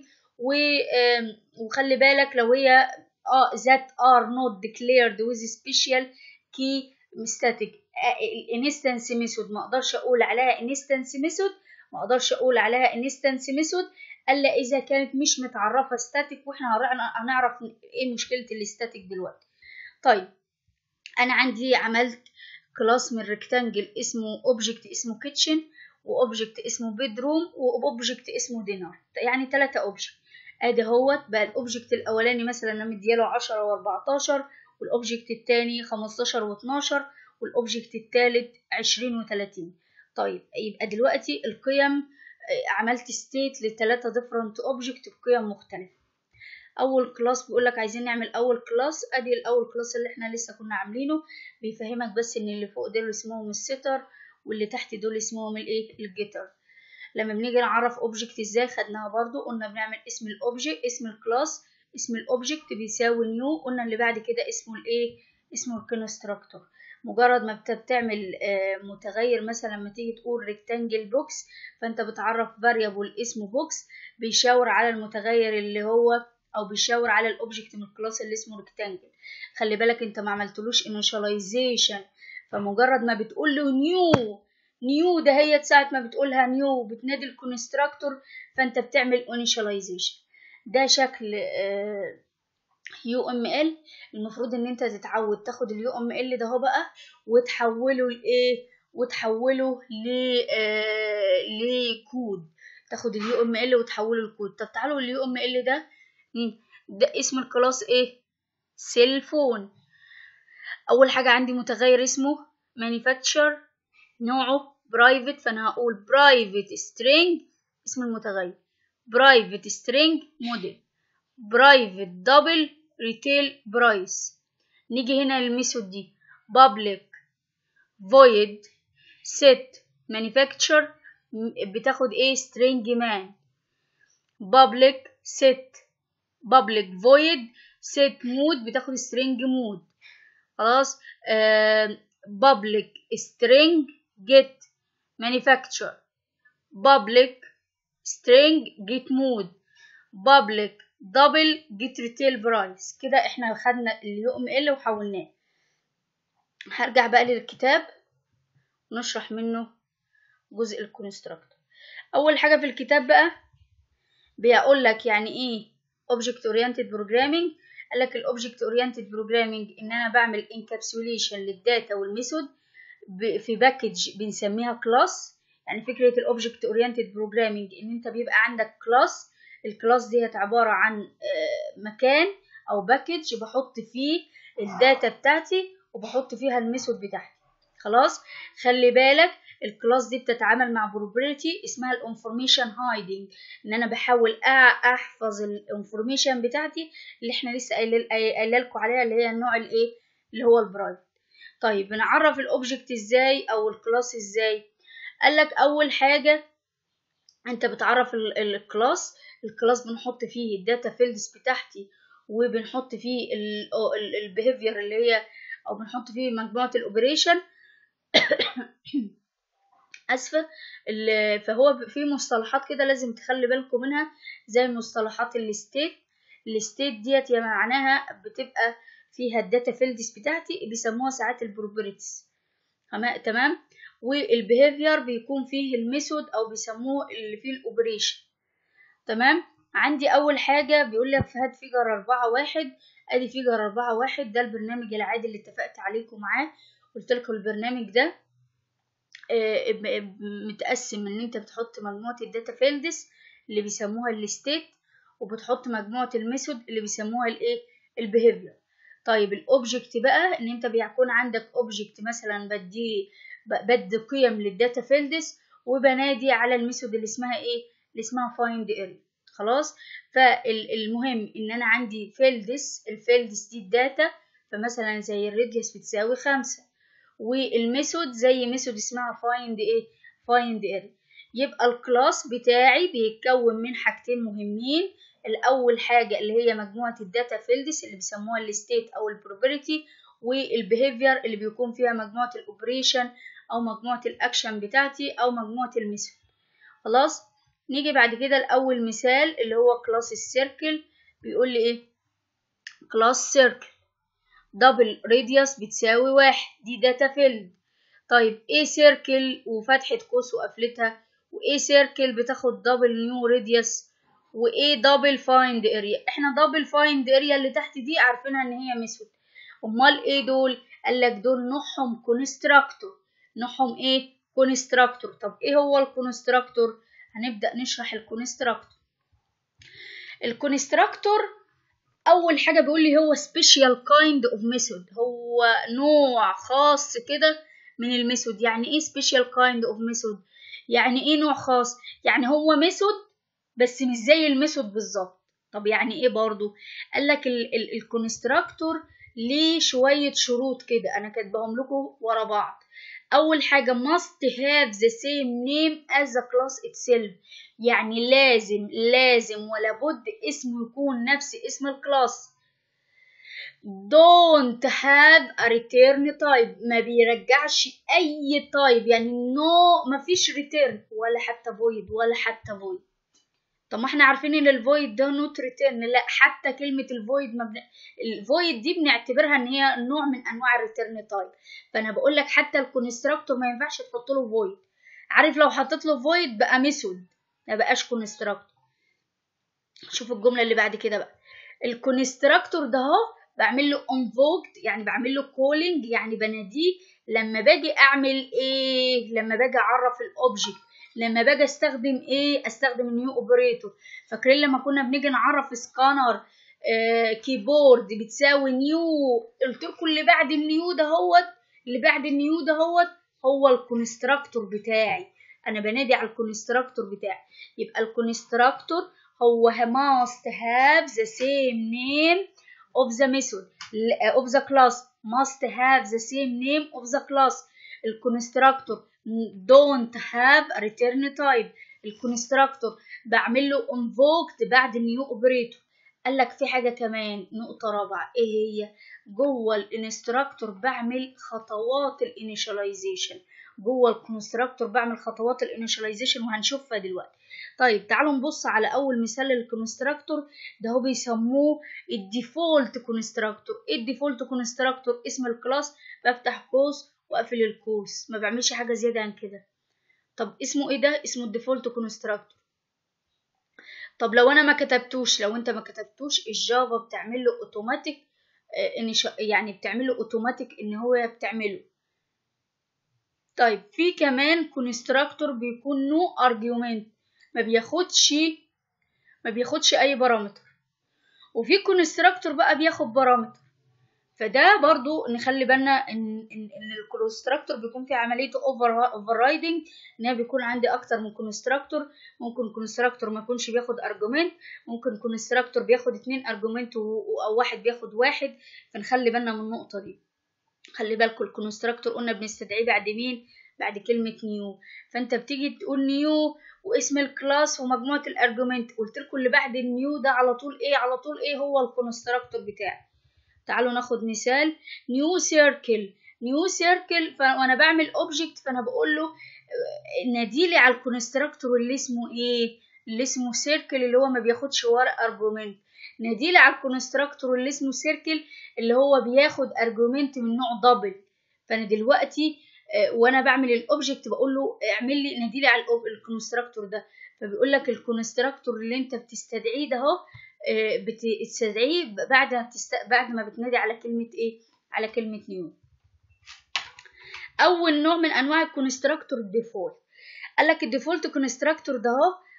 [SPEAKER 1] وخلي بالك لو هي اه that are not declared with special key static الانستنس ميثود ما اقدرش اقول عليها انستنس ميثود ما اقدرش اقول عليها انستنس ميثود الا اذا كانت مش متعرفه ستاتيك واحنا هنعرف ايه مشكله الاستاتيك دلوقتي طيب انا عندي عملت كلاس من ريكتانجل اسمه اوبجكت اسمه كيتشن واوبجكت اسمه بيدروم واوبجكت اسمه دينر يعني ثلاثة اوبجكت ادي اهوت بقى الاوبجكت الاولاني مثلا انا مدياله 10 و14 والاوبجكت الثاني 15 و12 والاوبجكت الثالث 20 و30 طيب يبقى دلوقتي القيم عملت ستيت لثلاثة ديفرنت اوبجكت بقيم مختلفة اول كلاس بيقول لك عايزين نعمل اول كلاس ادي الاول كلاس اللي احنا لسه كنا عاملينه بيفهمك بس ان اللي فوق دول اسمهم الستر واللي تحت دول اسمهم الايه الجيتر لما بنيجي نعرف اوبجكت ازاي خدناها برضو قلنا بنعمل اسم الاوبجكت اسم الكلاس اسم الاوبجكت بيساوي نيو قلنا اللي بعد كده اسمه الايه اسمه الكونستراكتور مجرد ما بتعمل متغير مثلا لما تيجي تقول ريكتانجل بوكس فانت بتعرف فاريبل اسمه بوكس بيشاور على المتغير اللي هو او بيشاور على الاوبجكت من الكلاس اللي اسمه ريكتانجل خلي بالك انت ما عملتلوش انيشاليزيشن فمجرد ما بتقول له نيو نيو ده هي ساعة ما بتقولها نيو بتنادي الكونستراكتور فانت بتعمل انيشاليزيشن ده شكل يو ام ال المفروض ان انت تتعود تاخد اليو ام ال ده هو بقى وتحوله لايه وتحوله ل لكود تاخد اليو ام ال وتحوله لكود طب تعالوا اليو ام ال ده ده اسم الكلاس ايه سيلفون اول حاجه عندي متغير اسمه manufacture نوعه برايفت فانا هقول برايفت string اسم المتغير برايفت string موديل برايفت دبل ريتيل برايس نيجي هنا للميثود دي public void set manufacture بتاخد ايه string man public set public void set mode بتاخد string mode خلاص آه public string get manufacture public string get mode public double get retail price كده احنا خدنا اليو ام ال وحولناه هرجع بقى للكتاب ونشرح منه جزء الكونستراكتور اول حاجه في الكتاب بقى بيقول لك يعني ايه object oriented programming قال لك الاوبجكت اورينتد بروجرامينج ان انا بعمل انكابسوليشن للداتا والميثود في باكج بنسميها كلاس يعني فكره الاوبجكت اورينتد بروجرامينج ان انت بيبقى عندك كلاس الكلاس ديت عباره عن مكان او باكج بحط فيه الداتا بتاعتي وبحط فيها الميثود بتاعتي خلاص خلي بالك الكلاس دي بتتعامل مع بروبرتي اسمها الانفورميشن هايدنج ان انا بحاول احفظ الانفورميشن بتاعتي اللي احنا لسه قايله لكم عليها اللي هي النوع الايه اللي هو البرايفت طيب بنعرف الاوبجكت ازاي او الكلاس ازاي قال لك اول حاجه انت بتعرف الكلاس الكلاس بنحط فيه الداتا فيلدز بتاعتي وبنحط فيه البيهيفير اللي هي او بنحط فيه مجموعه الاوبريشن اسفه فهو في مصطلحات كده لازم تخلي بالكم منها زي مصطلحات الستيت الستيت ديت يا معناها بتبقى فيها الداتا فيلدز بتاعتي بيسموها ساعات البروبرتيز تمام والبيهيفير بيكون فيه الميثود او بيسموه اللي فيه الاوبريشن تمام عندي اول حاجه بيقول لك هات فيجر أربعة واحد ادي فيجر أربعة واحد ده البرنامج العادي اللي اتفقت عليكم معاه قلت لكم البرنامج ده متقسم ان انت بتحط مجموعه الداتا فيلدز اللي بيسموها الستيت وبتحط مجموعه الميثود اللي بيسموها الايه البيهيفير طيب الاوبجكت بقى ان انت بيكون عندك اوبجكت مثلا بدي بدي قيم للداتا فيلدز وبنادي على الميثود اللي اسمها ايه اللي اسمها find area خلاص فالمهم ان انا عندي فيلدس الفيلدس دي الداتا فمثلا زي الراديوس بتساوي خمسة والميثود زي ميثود اسمها find ايه find area يبقى الكلاس بتاعي بيتكون من حاجتين مهمين الاول حاجه اللي هي مجموعه الداتا فيلدز اللي بيسموها الستيت او البروبرتي والبيهيفير اللي بيكون فيها مجموعه الاوبريشن او مجموعه الاكشن بتاعتي او مجموعه الميثود خلاص نيجي بعد كده لاول مثال اللي هو كلاس السيركل بيقول لي ايه كلاس سيركل دبل راديوس بتساوي واحد دي داتا فيلد طيب ايه سيركل وفتحة قوس وقفلتها وايه سيركل بتاخد دبل نيو راديوس وايه دبل فايند اريا احنا دبل فايند اريا اللي تحت دي عارفينها ان هي ميثود امال ايه دول قال لك دول نوعهم كونستراكتور نوعهم ايه كونستراكتور طب ايه هو الكونستراكتور هنبدا نشرح الكونستراكتور الكونستراكتور اول حاجه بيقول لي هو سبيشال كايند اوف ميثود هو نوع خاص كده من الميثود يعني ايه سبيشال كايند اوف ميثود يعني ايه نوع خاص يعني هو ميثود بس مش زي الميثود بالظبط طب يعني ايه برضو قال لك الكونستراكتور ليه شويه شروط كده انا كاتباهم لكم ورا بعض اول حاجه must have the same name as the class itself يعني لازم لازم ولا بد اسمه يكون نفس اسم الكلاس don't have a return type ما بيرجعش اي type يعني no مفيش return ولا حتى void ولا حتى void طب ما احنا عارفين ان الفويد ده نوت ريتيرن لا حتى كلمه الفويد ما بن... الفويد دي بنعتبرها ان هي نوع من انواع الريتيرن تايب فانا بقول لك حتى الكونستراكتور ما ينفعش تحط له فويد عارف لو حطيت له فويد بقى ميثود ما بقاش كونستراكتور شوف الجمله اللي بعد كده بقى الكونستراكتور ده اهو بعمل له انفوكد يعني بعمل له كولينج يعني بناديه لما باجي اعمل ايه لما باجي اعرف الاوبجكت لما باجي استخدم ايه استخدم النيو اوبريتور فاكرين لما كنا بنيجي نعرف سكانر آه كيبورد بتساوي نيو قلت لكم اللي بعد النيو دهوت اللي بعد النيو دهوت هو الكونستراكتور بتاعي انا بنادي على الكونستراكتور بتاعي يبقى الكونستراكتور هو must have the same name of the method of the class must have the same name of the class الكونستراكتور don't have a return type الكونستراكتور بعمل له invoked بعد النيو اوبريتور قال لك في حاجه كمان نقطه رابعه ايه هي جوه الانستراكتور بعمل خطوات الانيشاليزيشن جوه الكونستراكتور بعمل خطوات الانيشاليزيشن وهنشوفها دلوقتي طيب تعالوا نبص على اول مثال للكونستراكتور ده هو بيسموه الديفولت كونستراكتور ايه الديفولت كونستراكتور اسم الكلاس بفتح قوس واقفل القوس ما بعملش حاجه زياده عن كده طب اسمه ايه ده اسمه الديفولت كونستراكتور طب لو انا ما كتبتوش لو انت ما كتبتوش الجافا بتعمل له اوتوماتيك يعني بتعمل له اوتوماتيك ان هو بتعمله طيب في كمان كونستراكتور بيكون نو ارجيومنت ما بياخدش ما بياخدش اي بارامتر وفي كونستراكتور بقى بياخد بارامتر فده برضو نخلي بالنا ان ان, إن الكونستراكتور بيكون في عمليه اوفر اوفر رايدنج ان هي بيكون عندي اكتر من كونستراكتور ممكن كونستراكتور ما يكونش بياخد ارجومنت ممكن كونستراكتور بياخد اتنين ارجومنت او واحد بياخد واحد فنخلي بالنا من النقطه دي خلي بالكم الكونستراكتور قلنا بنستدعيه بعد مين بعد كلمه نيو فانت بتيجي تقول نيو واسم الكلاس ومجموعه الارجومنت قلت لكم اللي بعد النيو ده على طول ايه على طول ايه هو الكونستراكتور بتاعي تعالوا ناخد مثال نيو سيركل نيو سيركل وانا بعمل اوبجكت فانا بقول له ناديلي على الكونستراكتور اللي اسمه ايه اللي اسمه سيركل اللي هو ما بياخدش ورق ارجومنت ناديلي على الكونستراكتور اللي اسمه سيركل اللي هو بياخد ارجومنت من نوع دبل فانا دلوقتي وانا بعمل الاوبجكت بقول له اعمل لي ناديلي على الكونستراكتور ده فبيقول لك الكونستراكتور اللي انت بتستدعيه ده اهو بتستدعيه بعد ما بتست... بعد ما بتنادي على كلمة ايه على كلمة نيو اول نوع من انواع الكونستراكتور الديفولت قال لك الديفولت كونستراكتور ده اهو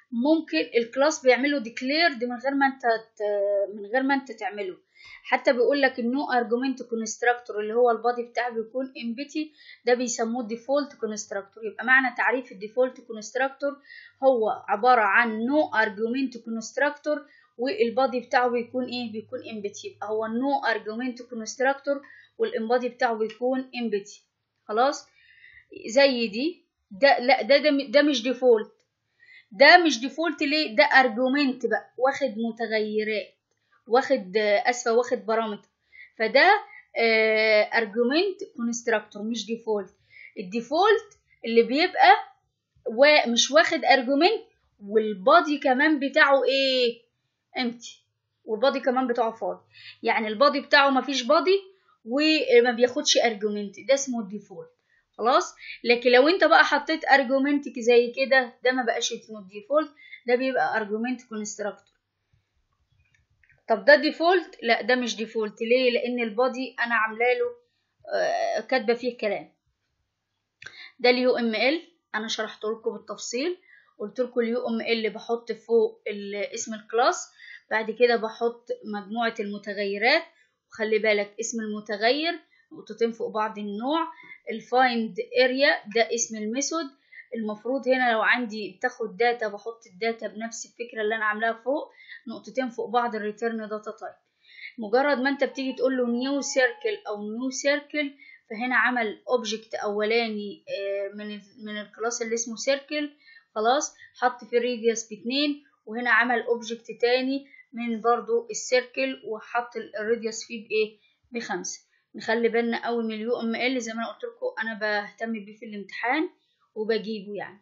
[SPEAKER 1] ممكن الكلاس بيعمله ديكليرد من غير ما انت من غير ما انت تعمله حتى بيقول لك النو ارجومنت كونستراكتور اللي هو البادي بتاعه بيكون امبتي ده بيسموه ديفولت كونستراكتور يبقى معنى تعريف الديفولت كونستراكتور هو عباره عن نو ارجومنت كونستراكتور والبادي بتاعه بيكون ايه بيكون امبتي يبقى هو النو ارجومنت كونستراكتور والامبادي بتاعه بيكون امبتي خلاص زي دي ده لا ده ده, ده مش ديفولت ده مش ديفولت ليه ده ارجومنت بقى واخد متغيرات واخد اسفه واخد بارامتر فده ارجومنت كونستراكتور مش ديفولت الديفولت اللي بيبقى ومش واخد ارجومنت والبادي كمان بتاعه ايه امتي والبادي كمان بتاعه فاضي يعني البادي بتاعه مفيش بادي وما بياخدش ارجومنت ده اسمه الديفولت خلاص لكن لو انت بقى حطيت ارجومنت زي كده ده ما بقاش اسمه الديفولت ده بيبقى ارجومنت كونستراكتور طب ده ديفولت لا ده مش ديفولت ليه لان البادي انا عامله له آه كاتبه فيه كلام ده اليو ام ال انا شرحت لكم بالتفصيل قلت لكم اليو ام ال بحط فوق اسم الكلاس بعد كده بحط مجموعه المتغيرات وخلي بالك اسم المتغير نقطتين فوق بعض النوع الفايند اريا ده اسم الميثود المفروض هنا لو عندي تاخد داتا بحط الداتا بنفس الفكره اللي انا عاملاها فوق نقطتين فوق بعض الريتيرن داتا تايب مجرد ما انت بتيجي تقول له نيو سيركل او نيو سيركل فهنا عمل اوبجكت اولاني من من الكلاس اللي اسمه سيركل خلاص حط في الريديوس باتنين وهنا عمل اوبجكت تاني من برضو السيركل وحط الريديوس فيه بايه بخمسة نخلي بالنا قوي من اليو ام ال زي ما انا قلت لكم انا بهتم بيه في الامتحان وبجيبه يعني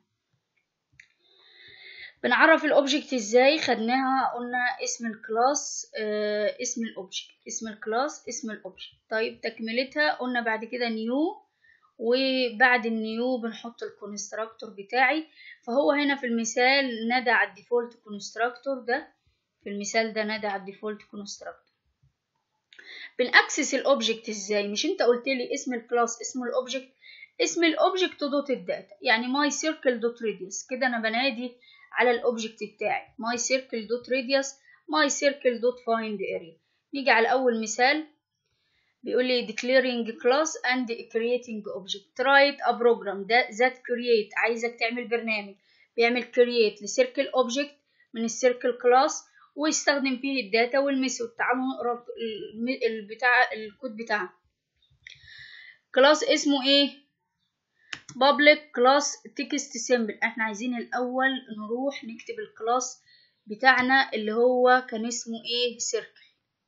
[SPEAKER 1] بنعرف الاوبجكت ازاي خدناها قلنا اسم الكلاس آه اسم الاوبجكت اسم الكلاس اسم الاوبجكت طيب تكملتها قلنا بعد كده نيو وبعد النيو بنحط الكونستراكتور بتاعي فهو هنا في المثال نادى على الديفولت كونستراكتور ده في المثال ده نادى على الديفولت كونستراكتور بنأكسس الاوبجكت ازاي مش انت قلت لي اسم الكلاس اسم الاوبجكت اسم الاوبجكت دوت الداتا يعني ماي سيركل دوت راديوس كده انا بنادي على الاوبجكت بتاعي ماي سيركل دوت راديوس ماي سيركل دوت فايند اريا نيجي على اول مثال بيقول لي declaring class and creating object write a program ده that create عايزك تعمل برنامج بيعمل create لسيركل object من السيركل class ويستخدم فيه الداتا والميثود تعالوا نقرا البتاع الكود بتاعنا كلاس اسمه ايه public class text symbol احنا عايزين الاول نروح نكتب الكلاس بتاعنا اللي هو كان اسمه ايه circle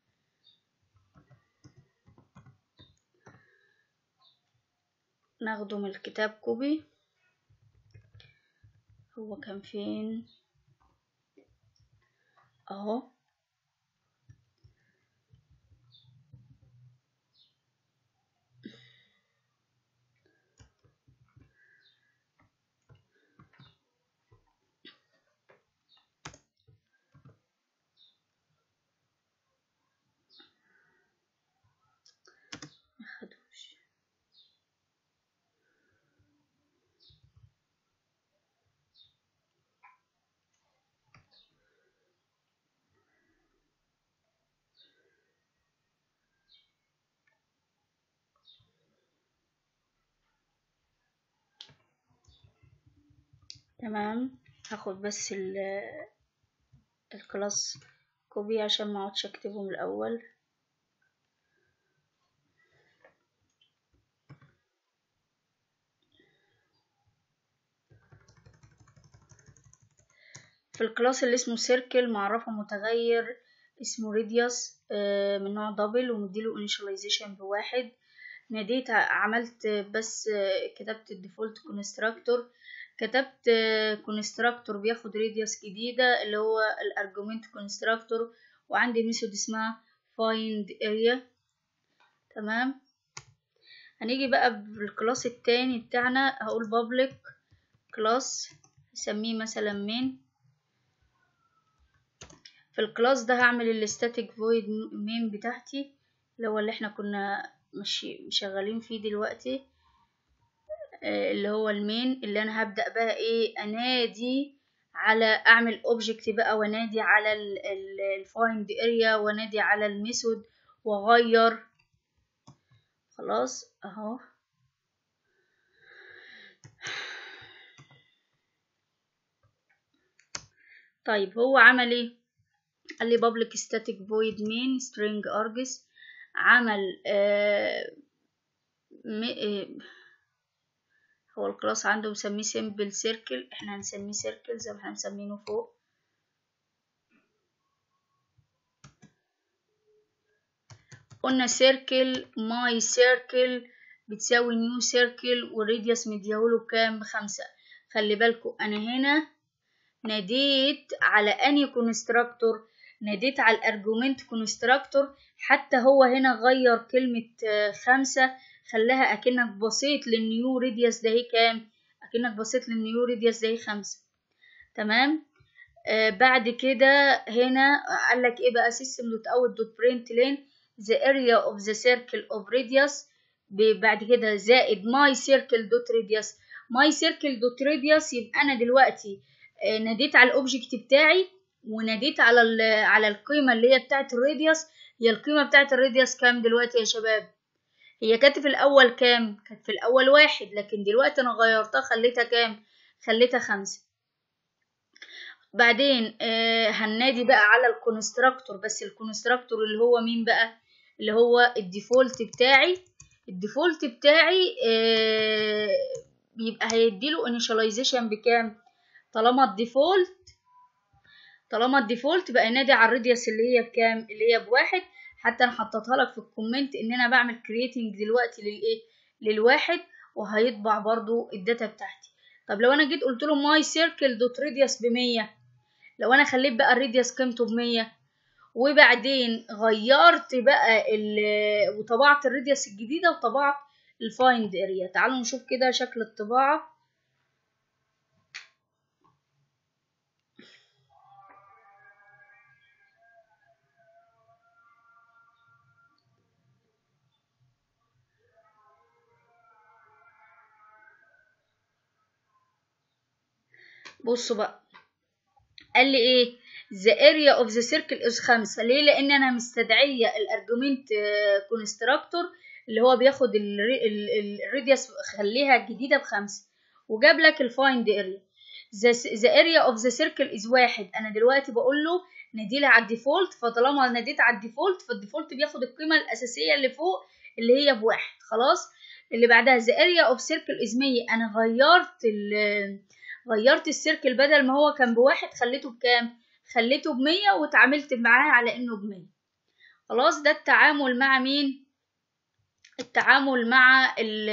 [SPEAKER 1] ناخده من الكتاب كوبي هو كان فين اهو تمام هاخد بس ال الكلاس كوبي عشان ما اقعدش اكتبه من الاول في الكلاس اللي اسمه سيركل معرفه متغير اسمه ريديوس من نوع دبل ومديله انيشاليزيشن بواحد ناديت عملت بس كتبت الديفولت كونستراكتور كتبت كونستراكتور بياخد راديوس جديدة اللي هو الارجومنت كونستراكتور وعندي ميثود اسمها find area تمام هنيجي بقى بالكلاس التاني بتاعنا هقول public class هسميه مثلا main في الكلاس ده هعمل الستاتيك void main بتاعتي اللي هو اللي احنا كنا ماشي شغالين فيه دلوقتي اللي هو المين اللي انا هبدأ بقى ايه انادي على اعمل اوبجكت بقى وانادي على الفايند اريا وانادي على الميثود واغير خلاص اهو طيب هو عمل ايه قال لي public static void main string args عمل آه م... آه هو الكلاس عنده مسميه simple circle احنا هنسميه circle زي ما احنا مسمينه فوق قلنا circle my circle بتساوي new circle والراديوس مديهوله بكام بخمسة خلي بالكم انا هنا ناديت على اني كونستراكتور ناديت على الارجومنت كونستراكتور حتى هو هنا غير كلمة خمسة خلاها اكنك بصيت للنيو راديوس ده هي كام اكنك بصيت للنيو راديوس ده هي خمسة تمام آه بعد كده هنا قال لك ايه بقى system dot out dot print lane the area of the circle of radius بعد كده زائد my circle dot radius my circle dot radius يبقى انا دلوقتي آه ناديت على الاوبجكت بتاعي وناديت على على القيمه اللي هي بتاعه الراديوس هي القيمه بتاعه الراديوس كام دلوقتي يا شباب هي كانت في الاول كام كانت في الاول واحد لكن دلوقتي انا غيرتها خليتها كام خليتها خمسة بعدين آه هنادي بقى على الكونستراكتور بس الكونستراكتور اللي هو مين بقى اللي هو الديفولت بتاعي الديفولت بتاعي آه بيبقى هيديله انيشاليزيشن بكام طالما الديفولت طالما الديفولت بقى نادي على الراديوس اللي هي بكام اللي هي بواحد حتى انا حطيتها لك في الكومنت ان انا بعمل كرييتنج دلوقتي للايه للواحد وهيطبع برضو الداتا بتاعتي طب لو انا جيت قلت له ماي سيركل دوت راديوس بمية لو انا خليت بقى الراديوس قيمته بمية وبعدين غيرت بقى ال وطبعت الراديوس الجديدة وطبعت الفايند اريا تعالوا نشوف كده شكل الطباعة بصوا بقى قال لي ايه the area of the circle is خمسة ليه لان انا مستدعية الارجومنت كونستراكتور اللي هو بياخد الراديوس خليها جديدة بخمسة وجاب لك الفايند اريا the, the area of the circle is واحد انا دلوقتي بقول له ناديلها على الديفولت فطالما ناديت على الديفولت فالديفولت بياخد القيمة الاساسية اللي فوق اللي هي بواحد خلاص اللي بعدها the area of circle is 100 انا غيرت ال غيرت السيركل بدل ما هو كان بواحد خليته بكام خليته بمية واتعاملت معاه على انه بمية خلاص ده التعامل مع مين التعامل مع ال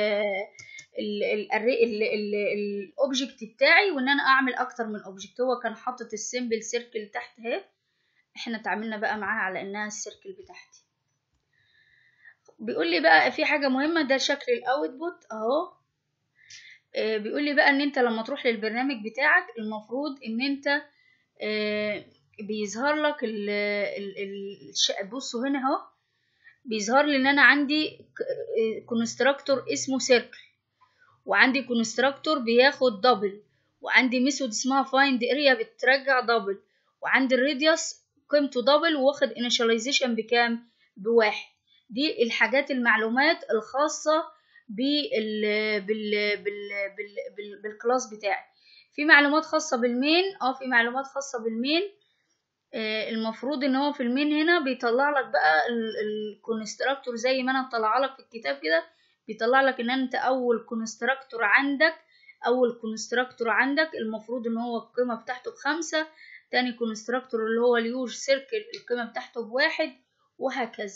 [SPEAKER 1] الاوبجكت بتاعي وان انا اعمل اكتر من اوبجكت هو كان حاطط السيمبل سيركل تحت اهي احنا اتعاملنا بقى معاها على انها السيركل بتاعتي بيقول لي بقى في حاجه مهمه ده شكل الاوتبوت اهو بيقول لي بقى ان انت لما تروح للبرنامج بتاعك المفروض ان انت بيظهر لك ال ال بصوا هنا اهو بيظهر لي ان انا عندي كونستراكتور اسمه سيركل وعندي كونستراكتور بياخد دبل وعندي ميثود اسمها فايند اريا بترجع دبل وعندي الراديوس قيمته دبل واخد انيشاليزيشن بكام بواحد دي الحاجات المعلومات الخاصه بال بال بال بال بال بالكلاس بتاعي في معلومات خاصة بالمين اه في معلومات خاصة بالمين آه المفروض ان هو في المين هنا بيطلع لك بقى الكونستراكتور زي ما انا مطلع لك في الكتاب كده بيطلع لك ان انت اول كونستراكتور عندك اول كونستراكتور عندك المفروض ان هو القيمة بتاعته بخمسة تاني كونستراكتور اللي هو اليوج سيركل القيمة بتاعته بواحد وهكذا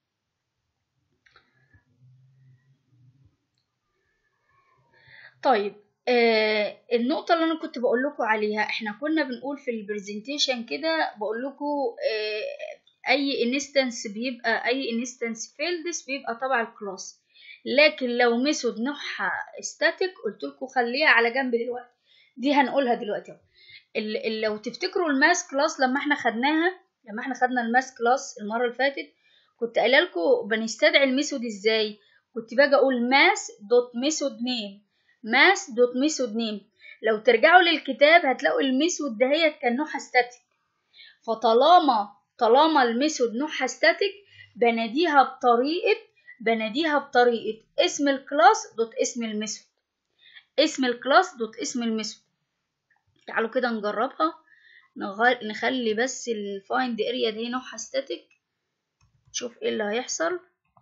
[SPEAKER 1] طيب آه النقطة اللي أنا كنت بقول لكم عليها إحنا كنا بنقول في البرزنتيشن كده بقول لكم آه أي انستنس بيبقى أي انستنس فيلدز بيبقى تبع الكلاس لكن لو ميثود نوعها ستاتيك قلت لكم خليها على جنب دلوقتي دي هنقولها دلوقتي اهو لو تفتكروا الماس كلاس لما احنا خدناها لما احنا خدنا الماس كلاس المرة اللي فاتت كنت قايله لكم بنستدعي الميثود ازاي كنت باجي اقول ماس دوت ميثود نيم ماس دوت ميثود نيم لو ترجعوا للكتاب هتلاقوا الميثود دهيت كان نوعها ستاتيك فطالما طالما الميثود نوعها ستاتيك بناديها بطريقة بناديها بطريقة اسم الكلاس دوت اسم الميثود اسم الكلاس دوت اسم الميثود تعالوا كده نجربها نغ- نخلي بس الفايند اريا دي نوعها ستاتيك نشوف ايه اللي هيحصل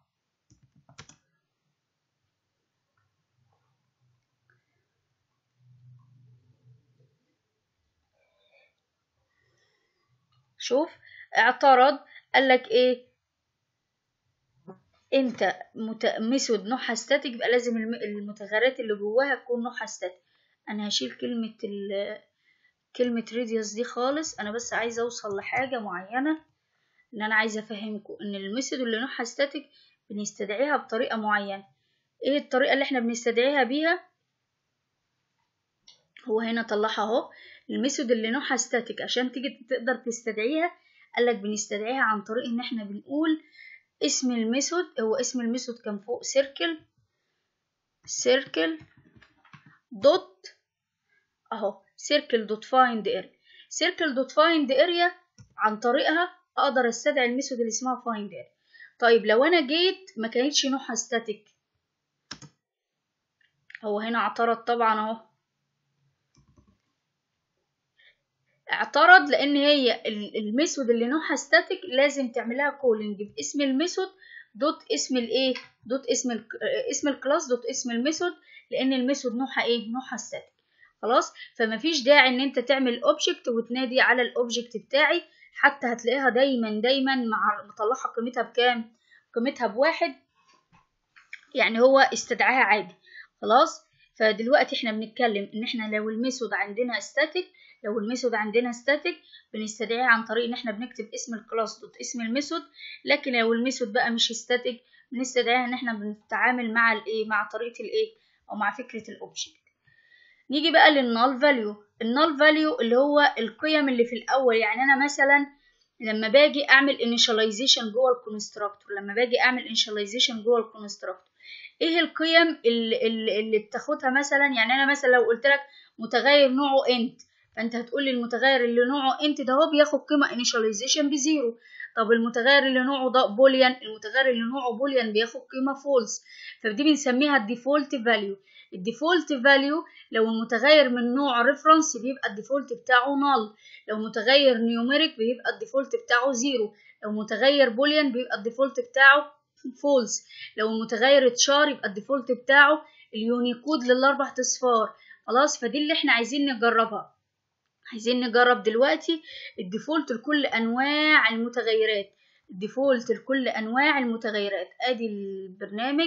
[SPEAKER 1] شوف اعترض قالك ايه انت مت... ميثود نوعها ستاتيك يبقى لازم الم... المتغيرات اللي جواها تكون نوعها ستاتيك انا هشيل كلمة ال... كلمة ريديوس دي خالص انا بس عايزة اوصل لحاجة معينة ان انا عايزة افهمكم ان الميثود اللي نوعها ستاتيك بنستدعيها بطريقة معينة ايه الطريقة اللي احنا بنستدعيها بيها هو هنا طلعها اهو الميثود اللي نوعها ستاتيك عشان تيجي تقدر تستدعيها قالك بنستدعيها عن طريق ان احنا بنقول اسم الميثود هو اسم الميثود كان فوق سيركل سيركل دوت اهو سيركل دوت فايند اريا سيركل دوت فايند اريا عن طريقها اقدر استدعي الميثود اللي اسمها فايند اريا طيب لو انا جيت ما كانتش نوعها ستاتيك هو هنا اعترض طبعا اهو اعترض لان هي الميثود اللي نوعها ستاتيك لازم تعملها كولينج باسم الميثود دوت اسم الايه دوت اسم ال اسم الكلاس دوت اسم الميثود لان الميثود نوعها ايه نوعها ستاتيك خلاص فمفيش داعي ان انت تعمل اوبجكت وتنادي على الاوبجكت بتاعي حتى هتلاقيها دايما دايما مع مطلعها قيمتها بكام قيمتها بواحد يعني هو استدعاها عادي خلاص فدلوقتي احنا بنتكلم ان احنا لو الميثود عندنا ستاتيك لو الميثود عندنا ستاتيك بنستدعيها عن طريق ان احنا بنكتب اسم الكلاس دوت اسم الميثود لكن لو الميثود بقى مش ستاتيك بنستدعيها ان احنا بنتعامل مع الايه مع طريقه الايه او مع فكره الاوبجكت نيجي بقى للنال فاليو النال فاليو اللي هو القيم اللي في الاول يعني انا مثلا لما باجي اعمل انيشاليزيشن جوه الكونستراكتور لما باجي اعمل انيشاليزيشن جوه الكونستراكتور ايه القيم اللي, اللي, اللي بتاخدها مثلا يعني انا مثلا لو قلت لك متغير نوعه انت فانت هتقول لي المتغير اللي نوعه انت ده هو بياخد قيمه انيشاليزيشن بزيرو طب المتغير اللي نوعه ده بوليان المتغير اللي نوعه بوليان بياخد قيمه فولس فدي بنسميها الديفولت فاليو الديفولت فاليو لو المتغير من نوع ريفرنس بيبقى الديفولت بتاعه نال لو متغير نيوميريك بيبقى الديفولت بتاعه زيرو لو متغير بوليان بيبقى الديفولت بتاعه فولس لو المتغير تشار يبقى الديفولت بتاعه اليونيكود للاربع اصفار خلاص فدي اللي احنا عايزين نجربها عايزين نجرب دلوقتي الديفولت لكل انواع المتغيرات الديفولت لكل انواع المتغيرات ادي البرنامج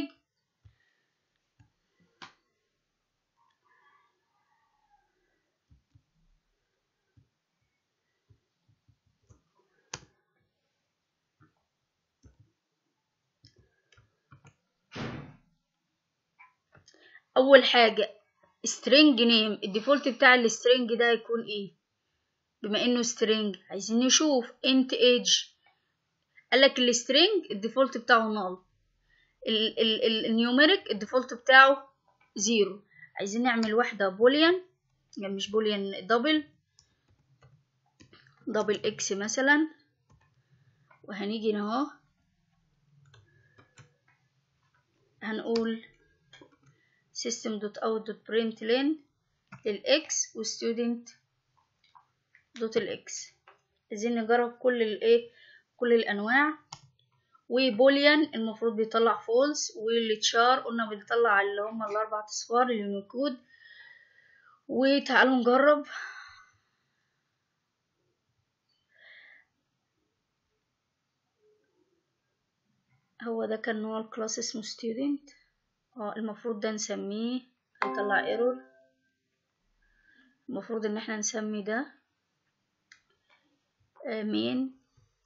[SPEAKER 1] اول حاجه string name الديفولت بتاع السترينج ده هيكون ايه بما انه string عايزين نشوف int age قالك السترينج الديفولت بتاعه null النيوميريك الديفولت بتاعه زيرو عايزين نعمل واحدة بوليان يعني مش بوليان دبل دبل اكس مثلا وهنيجي هنا اهو هنقول system.out.println للإكس وستودنت دوت الإكس عايزين نجرب كل الإيه كل الأنواع وبوليان المفروض بيطلع فولس والتشار قلنا بيطلع اللي هما الأربع أصفار اليونيكود وتعالوا نجرب هو ده كان نوع الكلاس اسمه student اه المفروض ده نسميه هيطلع ايرور المفروض ان احنا نسمي ده مين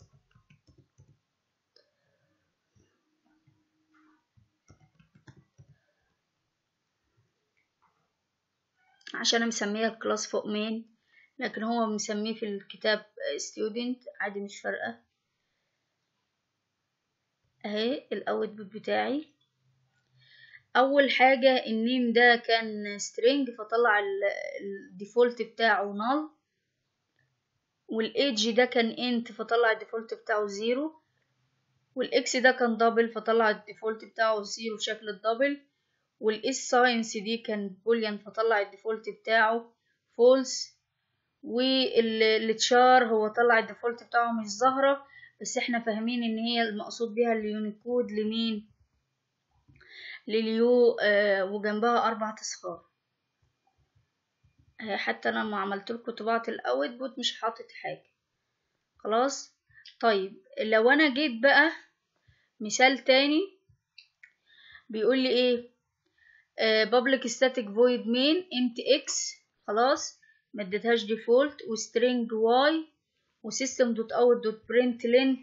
[SPEAKER 1] عشان انا مسميه الكلاس فوق مين لكن هو مسميه في الكتاب student عادي مش فارقه اهي الاوتبوت بتاعي اول حاجة النيم ده كان string فطلع الديفولت بتاعه null والايدج ده كان انت فطلع الديفولت بتاعه زيرو والاكس ده كان دبل فطلع الديفولت بتاعه زيرو شكل الدبل والاس ساينس دي كان بوليان فطلع الديفولت بتاعه فولس والتشار هو طلع الديفولت بتاعه مش ظاهرة بس احنا فاهمين ان هي المقصود بيها اليونيكود لمين لليو آه وجنبها اربع اصفار حتى انا لما عملت لكم طباعة الاوت بوت مش حاطط حاجة خلاص طيب لو انا جيت بقى مثال تاني بيقول لي ايه آه public static void main empty x خلاص ما اديتهاش ديفولت وسترينج واي وسيستم دوت اوت دوت برنت لين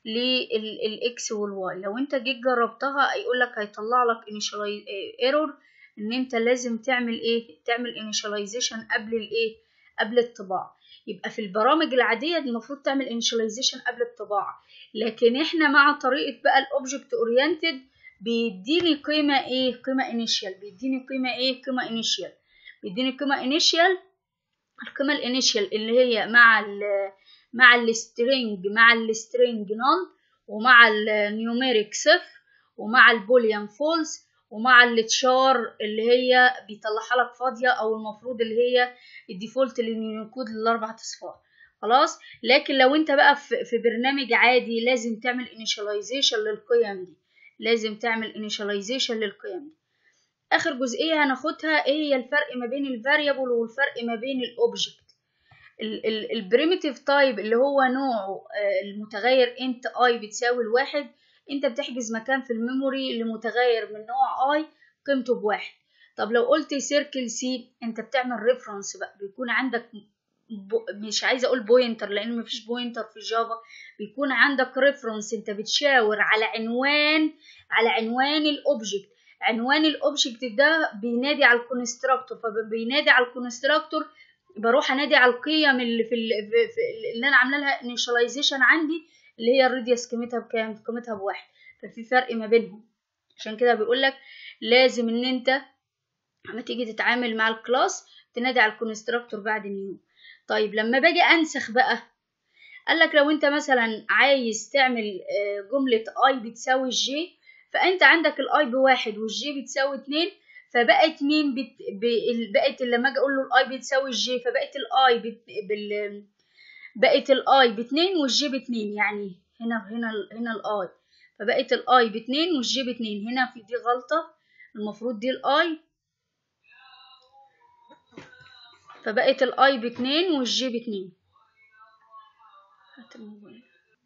[SPEAKER 1] للاكس والواي لو انت جيت جربتها هيقول لك هيطلع لك انيشال ايرور ان انت لازم تعمل ايه تعمل انيشاليزيشن قبل الايه قبل الطباعه يبقى في البرامج العاديه المفروض تعمل انيشاليزيشن قبل الطباعه لكن احنا مع طريقه بقى الاوبجكت اورينتد بيديني قيمه ايه قيمه انيشال بيديني قيمه ايه قيمه انيشال بيديني قيمه انيشال القيمه الانيشال اللي هي مع ال مع السترينج مع السترينج نون ومع النيوميريك صفر ومع البوليان فولس ومع التشار اللي هي بيطلعها لك فاضيه او المفروض اللي هي الديفولت لليونيكود للاربع اصفار خلاص لكن لو انت بقى في برنامج عادي لازم تعمل انيشاليزيشن للقيم دي لازم تعمل انيشاليزيشن للقيم دي اخر جزئيه هناخدها ايه هي الفرق ما بين الفاريبل والفرق ما بين الاوبجكت البريميتيف تايب اللي هو نوعه المتغير انت اي بتساوي الواحد انت بتحجز مكان في الميموري لمتغير من نوع اي قيمته بواحد طب لو قلت سيركل سي انت بتعمل ريفرنس بقى بيكون عندك مش عايزه اقول بوينتر لان مفيش بوينتر في جافا بيكون عندك ريفرنس انت بتشاور على عنوان على عنوان الاوبجكت عنوان الاوبجكت ده بينادي على الكونستراكتور فبينادي على الكونستراكتور بروح انادي على القيم اللي في, في, في اللي انا عامله لها انيشاليزيشن عندي اللي هي الراديوس قيمتها بكام قيمتها بواحد ففي فرق ما بينهم عشان كده بيقول لك لازم ان انت لما تيجي تتعامل مع الكلاس تنادي على الكونستراكتور بعد النيو طيب لما باجي انسخ بقى قال لك لو انت مثلا عايز تعمل جملة اي بتساوي الجي فانت عندك الاي بواحد والجي بتساوي اتنين فبقت مين بت... ب... بقت لما اجي اقول له الاي بتساوي الجي فبقت الاي بت... بال... بقت الاي باتنين والجي باتنين يعني هنا هنا هنا الاي فبقت الاي باتنين والجي باتنين هنا في دي غلطة المفروض دي الاي فبقت الاي باتنين والجي باتنين هات الموبايل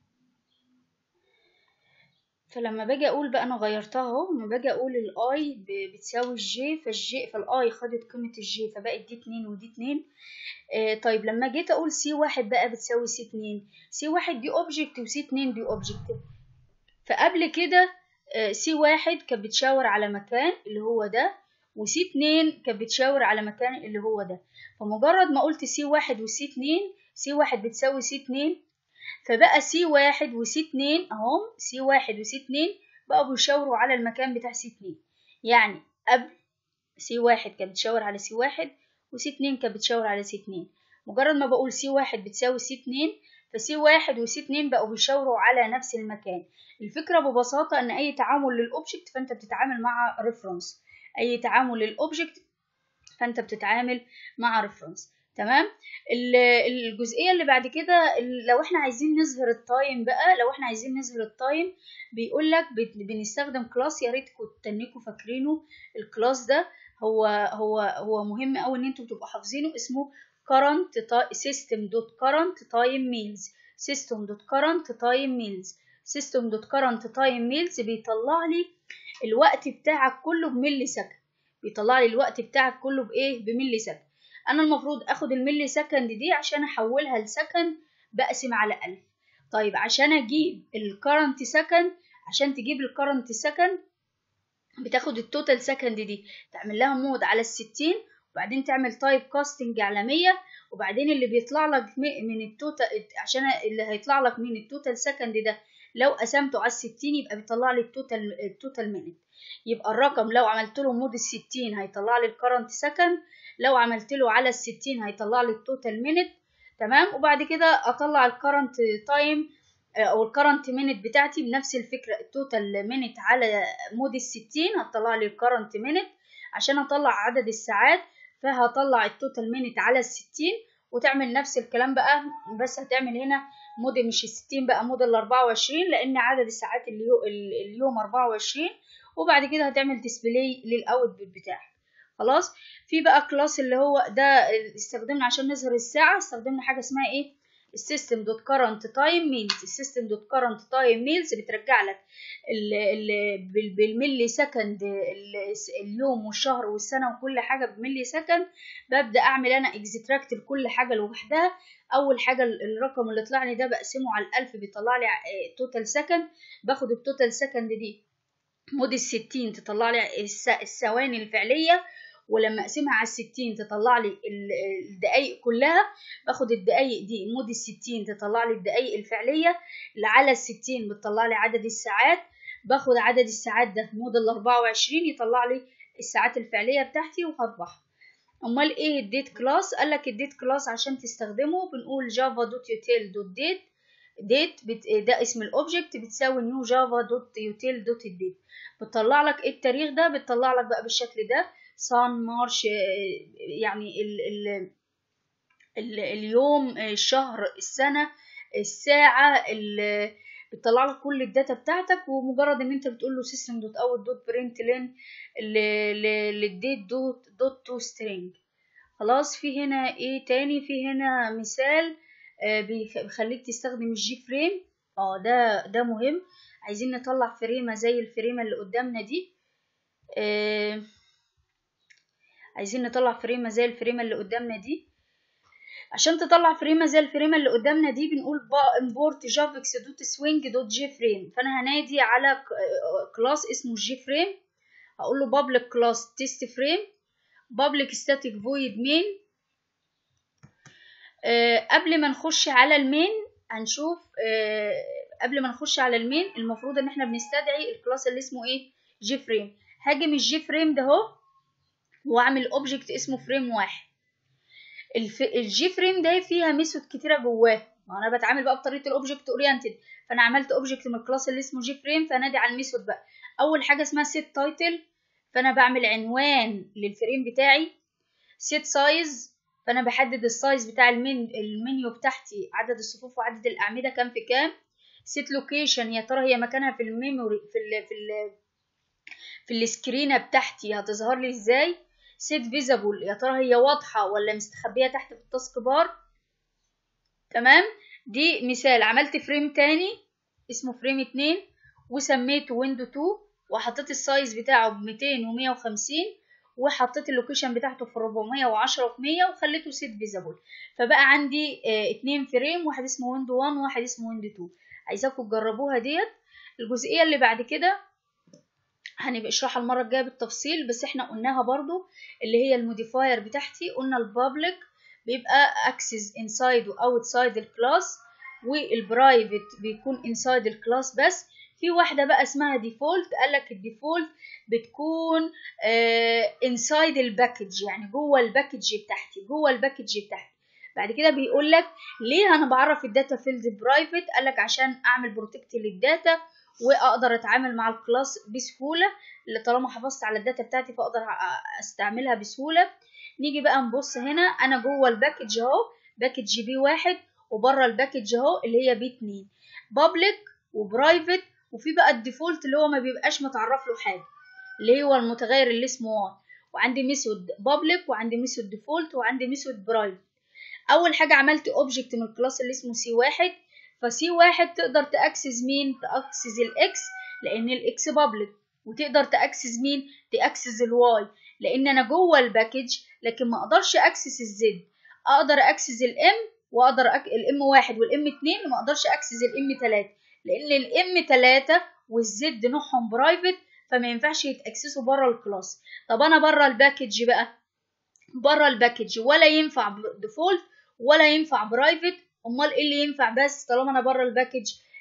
[SPEAKER 1] فلما باجي اقول بقى انا غيرتها اهو لما باجي اقول الاي بتساوي الجي فالجي فالاي خدت قيمة الجي فبقت دي اتنين ودي اتنين آه طيب لما جيت اقول سي واحد بقى بتساوي سي اتنين سي واحد دي اوبجكت وسي اتنين دي اوبجكت فقبل كده آه سي واحد كانت بتشاور على مكان اللي هو ده وسي اتنين كانت بتشاور على مكان اللي هو ده فمجرد ما قلت سي واحد وسي اتنين سي واحد بتساوي سي اتنين فبقى سي واحد وسي اتنين اهم سي واحد وسي اتنين بقوا بيشاوروا على المكان بتاع سي اتنين يعني قبل سي واحد كانت بتشاور على سي واحد وسي اتنين كانت بتشاور على سي اتنين مجرد ما بقول سي واحد بتساوي سي اتنين فسي واحد وسي اتنين بقوا بيشاوروا على نفس المكان الفكرة ببساطة ان اي تعامل للاوبجكت فانت بتتعامل مع ريفرنس اي تعامل للاوبجكت فانت بتتعامل مع ريفرنس تمام الجزئيه اللي بعد كده لو احنا عايزين نظهر التايم بقى لو احنا عايزين نظهر التايم بيقول لك بنستخدم كلاس يا ريت كنتوا تنكوا فاكرينه الكلاس ده هو هو هو مهم قوي ان انتوا تبقوا حافظينه اسمه current system dot current time meals system dot current time meals system dot current time meals بيطلع لي الوقت بتاعك كله بملي سكند بيطلع لي الوقت بتاعك كله بايه بملي سكند انا المفروض اخد الملي سكند دي عشان احولها لسكند بقسم على ألف طيب عشان اجيب الكرنت سكند عشان تجيب الكرنت سكند بتاخد التوتال سكند دي تعمل لها مود على الستين وبعدين تعمل تايب كاستنج على مية وبعدين اللي بيطلع لك من التوتال عشان اللي هيطلع لك من التوتال سكند ده لو قسمته على الستين يبقى بيطلع لي التوتال التوتال مينت يبقى الرقم لو عملت له مود الستين هيطلع لي الكرنت سكند لو عملت له على الستين هيطلع لي التوتال مينت تمام وبعد كده اطلع الكرنت تايم او الكرنت مينت بتاعتي بنفس الفكره التوتال مينت على مود الستين هتطلع لي الكرنت مينت عشان اطلع عدد الساعات فهطلع التوتال مينت على الستين وتعمل نفس الكلام بقى بس هتعمل هنا مود مش الستين بقى مود الأربعة وعشرين لأن عدد الساعات اليو اليوم أربعة وعشرين وبعد كده هتعمل ديسبلاي للأوتبوت بتاعك خلاص في بقى كلاس اللي هو ده استخدمنا عشان نظهر الساعة استخدمنا حاجة اسمها ايه السيستم دوت كارنت تايم ميلز السيستم دوت كارنت تايم ميلز بترجع لك ال ال بالملي سكند اليوم والشهر والسنه وكل حاجه بملي سكند ببدا اعمل انا اكستراكت لكل حاجه لوحدها اول حاجه الرقم اللي طلع لي ده بقسمه على الألف بيطلع لي توتال سكند باخد التوتال سكند دي مود الستين تطلع لي الثواني الفعليه ولما اقسمها على الستين تطلع لي الدقايق كلها باخد الدقايق دي مود الستين تطلع لي الدقايق الفعلية اللي على الستين بتطلع لي عدد الساعات باخد عدد الساعات ده مود الأربعة وعشرين يطلع لي الساعات الفعلية بتاعتي وهطبعها أمال إيه الديت كلاس قالك الديت كلاس عشان تستخدمه بنقول جافا دوت يوتيل دوت ديت ديت بت... ده اسم الاوبجكت بتساوي نيو جافا دوت يوتيل دوت الديت بتطلع لك ايه التاريخ ده بتطلع لك بقى بالشكل ده صان مارش يعني ال ال ال اليوم الشهر السنة الساعة بتطلع لك كل الداتا بتاعتك ومجرد ان انت بتقول له system دوت اوت دوت برنت لين للديت دوت دوت تو سترينج خلاص في هنا ايه تاني في هنا مثال بيخليك تستخدم الجي فريم اه ده ده مهم عايزين نطلع فريمة زي الفريمة اللي قدامنا دي آه عايزين نطلع فريمة زي الفريمة اللي قدامنا دي عشان تطلع فريمة زي الفريمة اللي قدامنا دي بنقول import javix دوت swing دوت جي فريم فانا هنادي على كلاس اسمه جي فريم هقول له public class test frame public static void main أه قبل ما نخش على المين هنشوف أه قبل ما نخش على المين المفروض ان احنا بنستدعي الكلاس اللي اسمه ايه جي فريم هاجم الجي فريم ده اهو واعمل اوبجكت اسمه فريم واحد الف... الجي فريم ده فيها ميثود كتيره جواه ما انا بتعامل بقى بطريقه الاوبجكت اورينتد فانا عملت اوبجكت من الكلاس اللي اسمه جي فريم فنادي على الميثود بقى اول حاجه اسمها سيت تايتل فانا بعمل عنوان للفريم بتاعي سيت سايز فانا بحدد السايز بتاع المين المنيو بتاعتي عدد الصفوف وعدد الاعمده كام في كام سيت لوكيشن يا ترى هي مكانها في الميموري في ال في ال في السكرينه بتاعتي هتظهر لي ازاي سيت فيزابل يا ترى هي واضحه ولا مستخبيه تحت في التاسك بار تمام دي مثال عملت فريم تاني اسمه فريم اتنين وسميته ويندو 2 وحطيت السايز بتاعه ب 200 و150 وحطيت اللوكيشن بتاعته في 410 وفي 100 وخليته سيت فيزابل فبقى عندي اه اتنين فريم واحد اسمه ويندو 1 وواحد اسمه ويندو 2 عايزاكم تجربوها ديت الجزئيه اللي بعد كده هنبقى اشرحها المره الجايه بالتفصيل بس احنا قلناها برضو اللي هي الموديفاير بتاعتي قلنا البابليك بيبقى اكسس انسايد واوتسايد الكلاس والبرايفت بيكون انسايد الكلاس بس في واحده بقى اسمها ديفولت قالك الديفولت بتكون انسايد الباكج يعني جوه الباكج بتاعتي جوه الباكج بتاعتي بعد كده بيقول لك ليه انا بعرف الداتا فيلد برايفت قالك عشان اعمل بروتكت للداتا واقدر اتعامل مع الكلاس بسهوله اللي طالما حفظت على الداتا بتاعتي فاقدر استعملها بسهوله نيجي بقى نبص هنا انا جوه الباكج اهو باكج بي واحد وبره الباكج اهو اللي هي بي اتنين بابليك وبرايفت وفي بقى الديفولت اللي هو ما بيبقاش متعرف له حاجه اللي هو المتغير اللي اسمه وان وعندي ميثود بابليك وعندي ميثود ديفولت وعندي ميثود برايفت اول حاجه عملت اوبجكت من الكلاس اللي اسمه سي واحد فسي واحد تقدر تاكسس مين تاكسس الاكس لان الاكس بابليك وتقدر تاكسس مين تاكسس الواي لان انا جوه الباكج لكن ما اقدرش اكسس الزد اقدر اكسس الام واقدر أك... الام واحد والام اتنين ما اقدرش اكسس الام تلاتة لان الام تلاتة والزد نوعهم برايفت فما ينفعش يتاكسسوا بره الكلاس طب انا بره الباكج بقى بره الباكج ولا ينفع ديفولت ولا ينفع برايفت امال ايه اللي ينفع بس طالما انا بره الباكج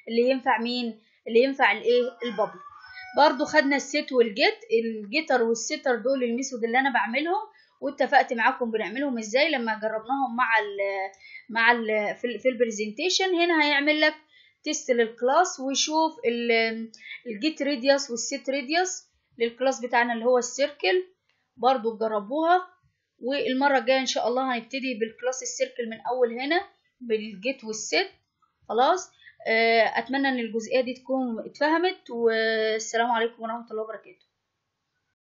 [SPEAKER 1] اللي ينفع مين اللي ينفع الايه البابل برضو خدنا الست والجيت الجيتر والستر دول الميثود اللي انا بعملهم واتفقت معاكم بنعملهم ازاي لما جربناهم مع ال مع ال في, ال في البرزنتيشن هنا هيعمل لك تيست للكلاس ويشوف الجيت ريديوس والست ريديوس للكلاس بتاعنا اللي هو السيركل برضو جربوها والمرة الجاية ان شاء الله هنبتدي بالكلاس السيركل من اول هنا بالجيت والست خلاص اتمنى ان الجزئية دي تكون اتفهمت والسلام عليكم ورحمة الله وبركاته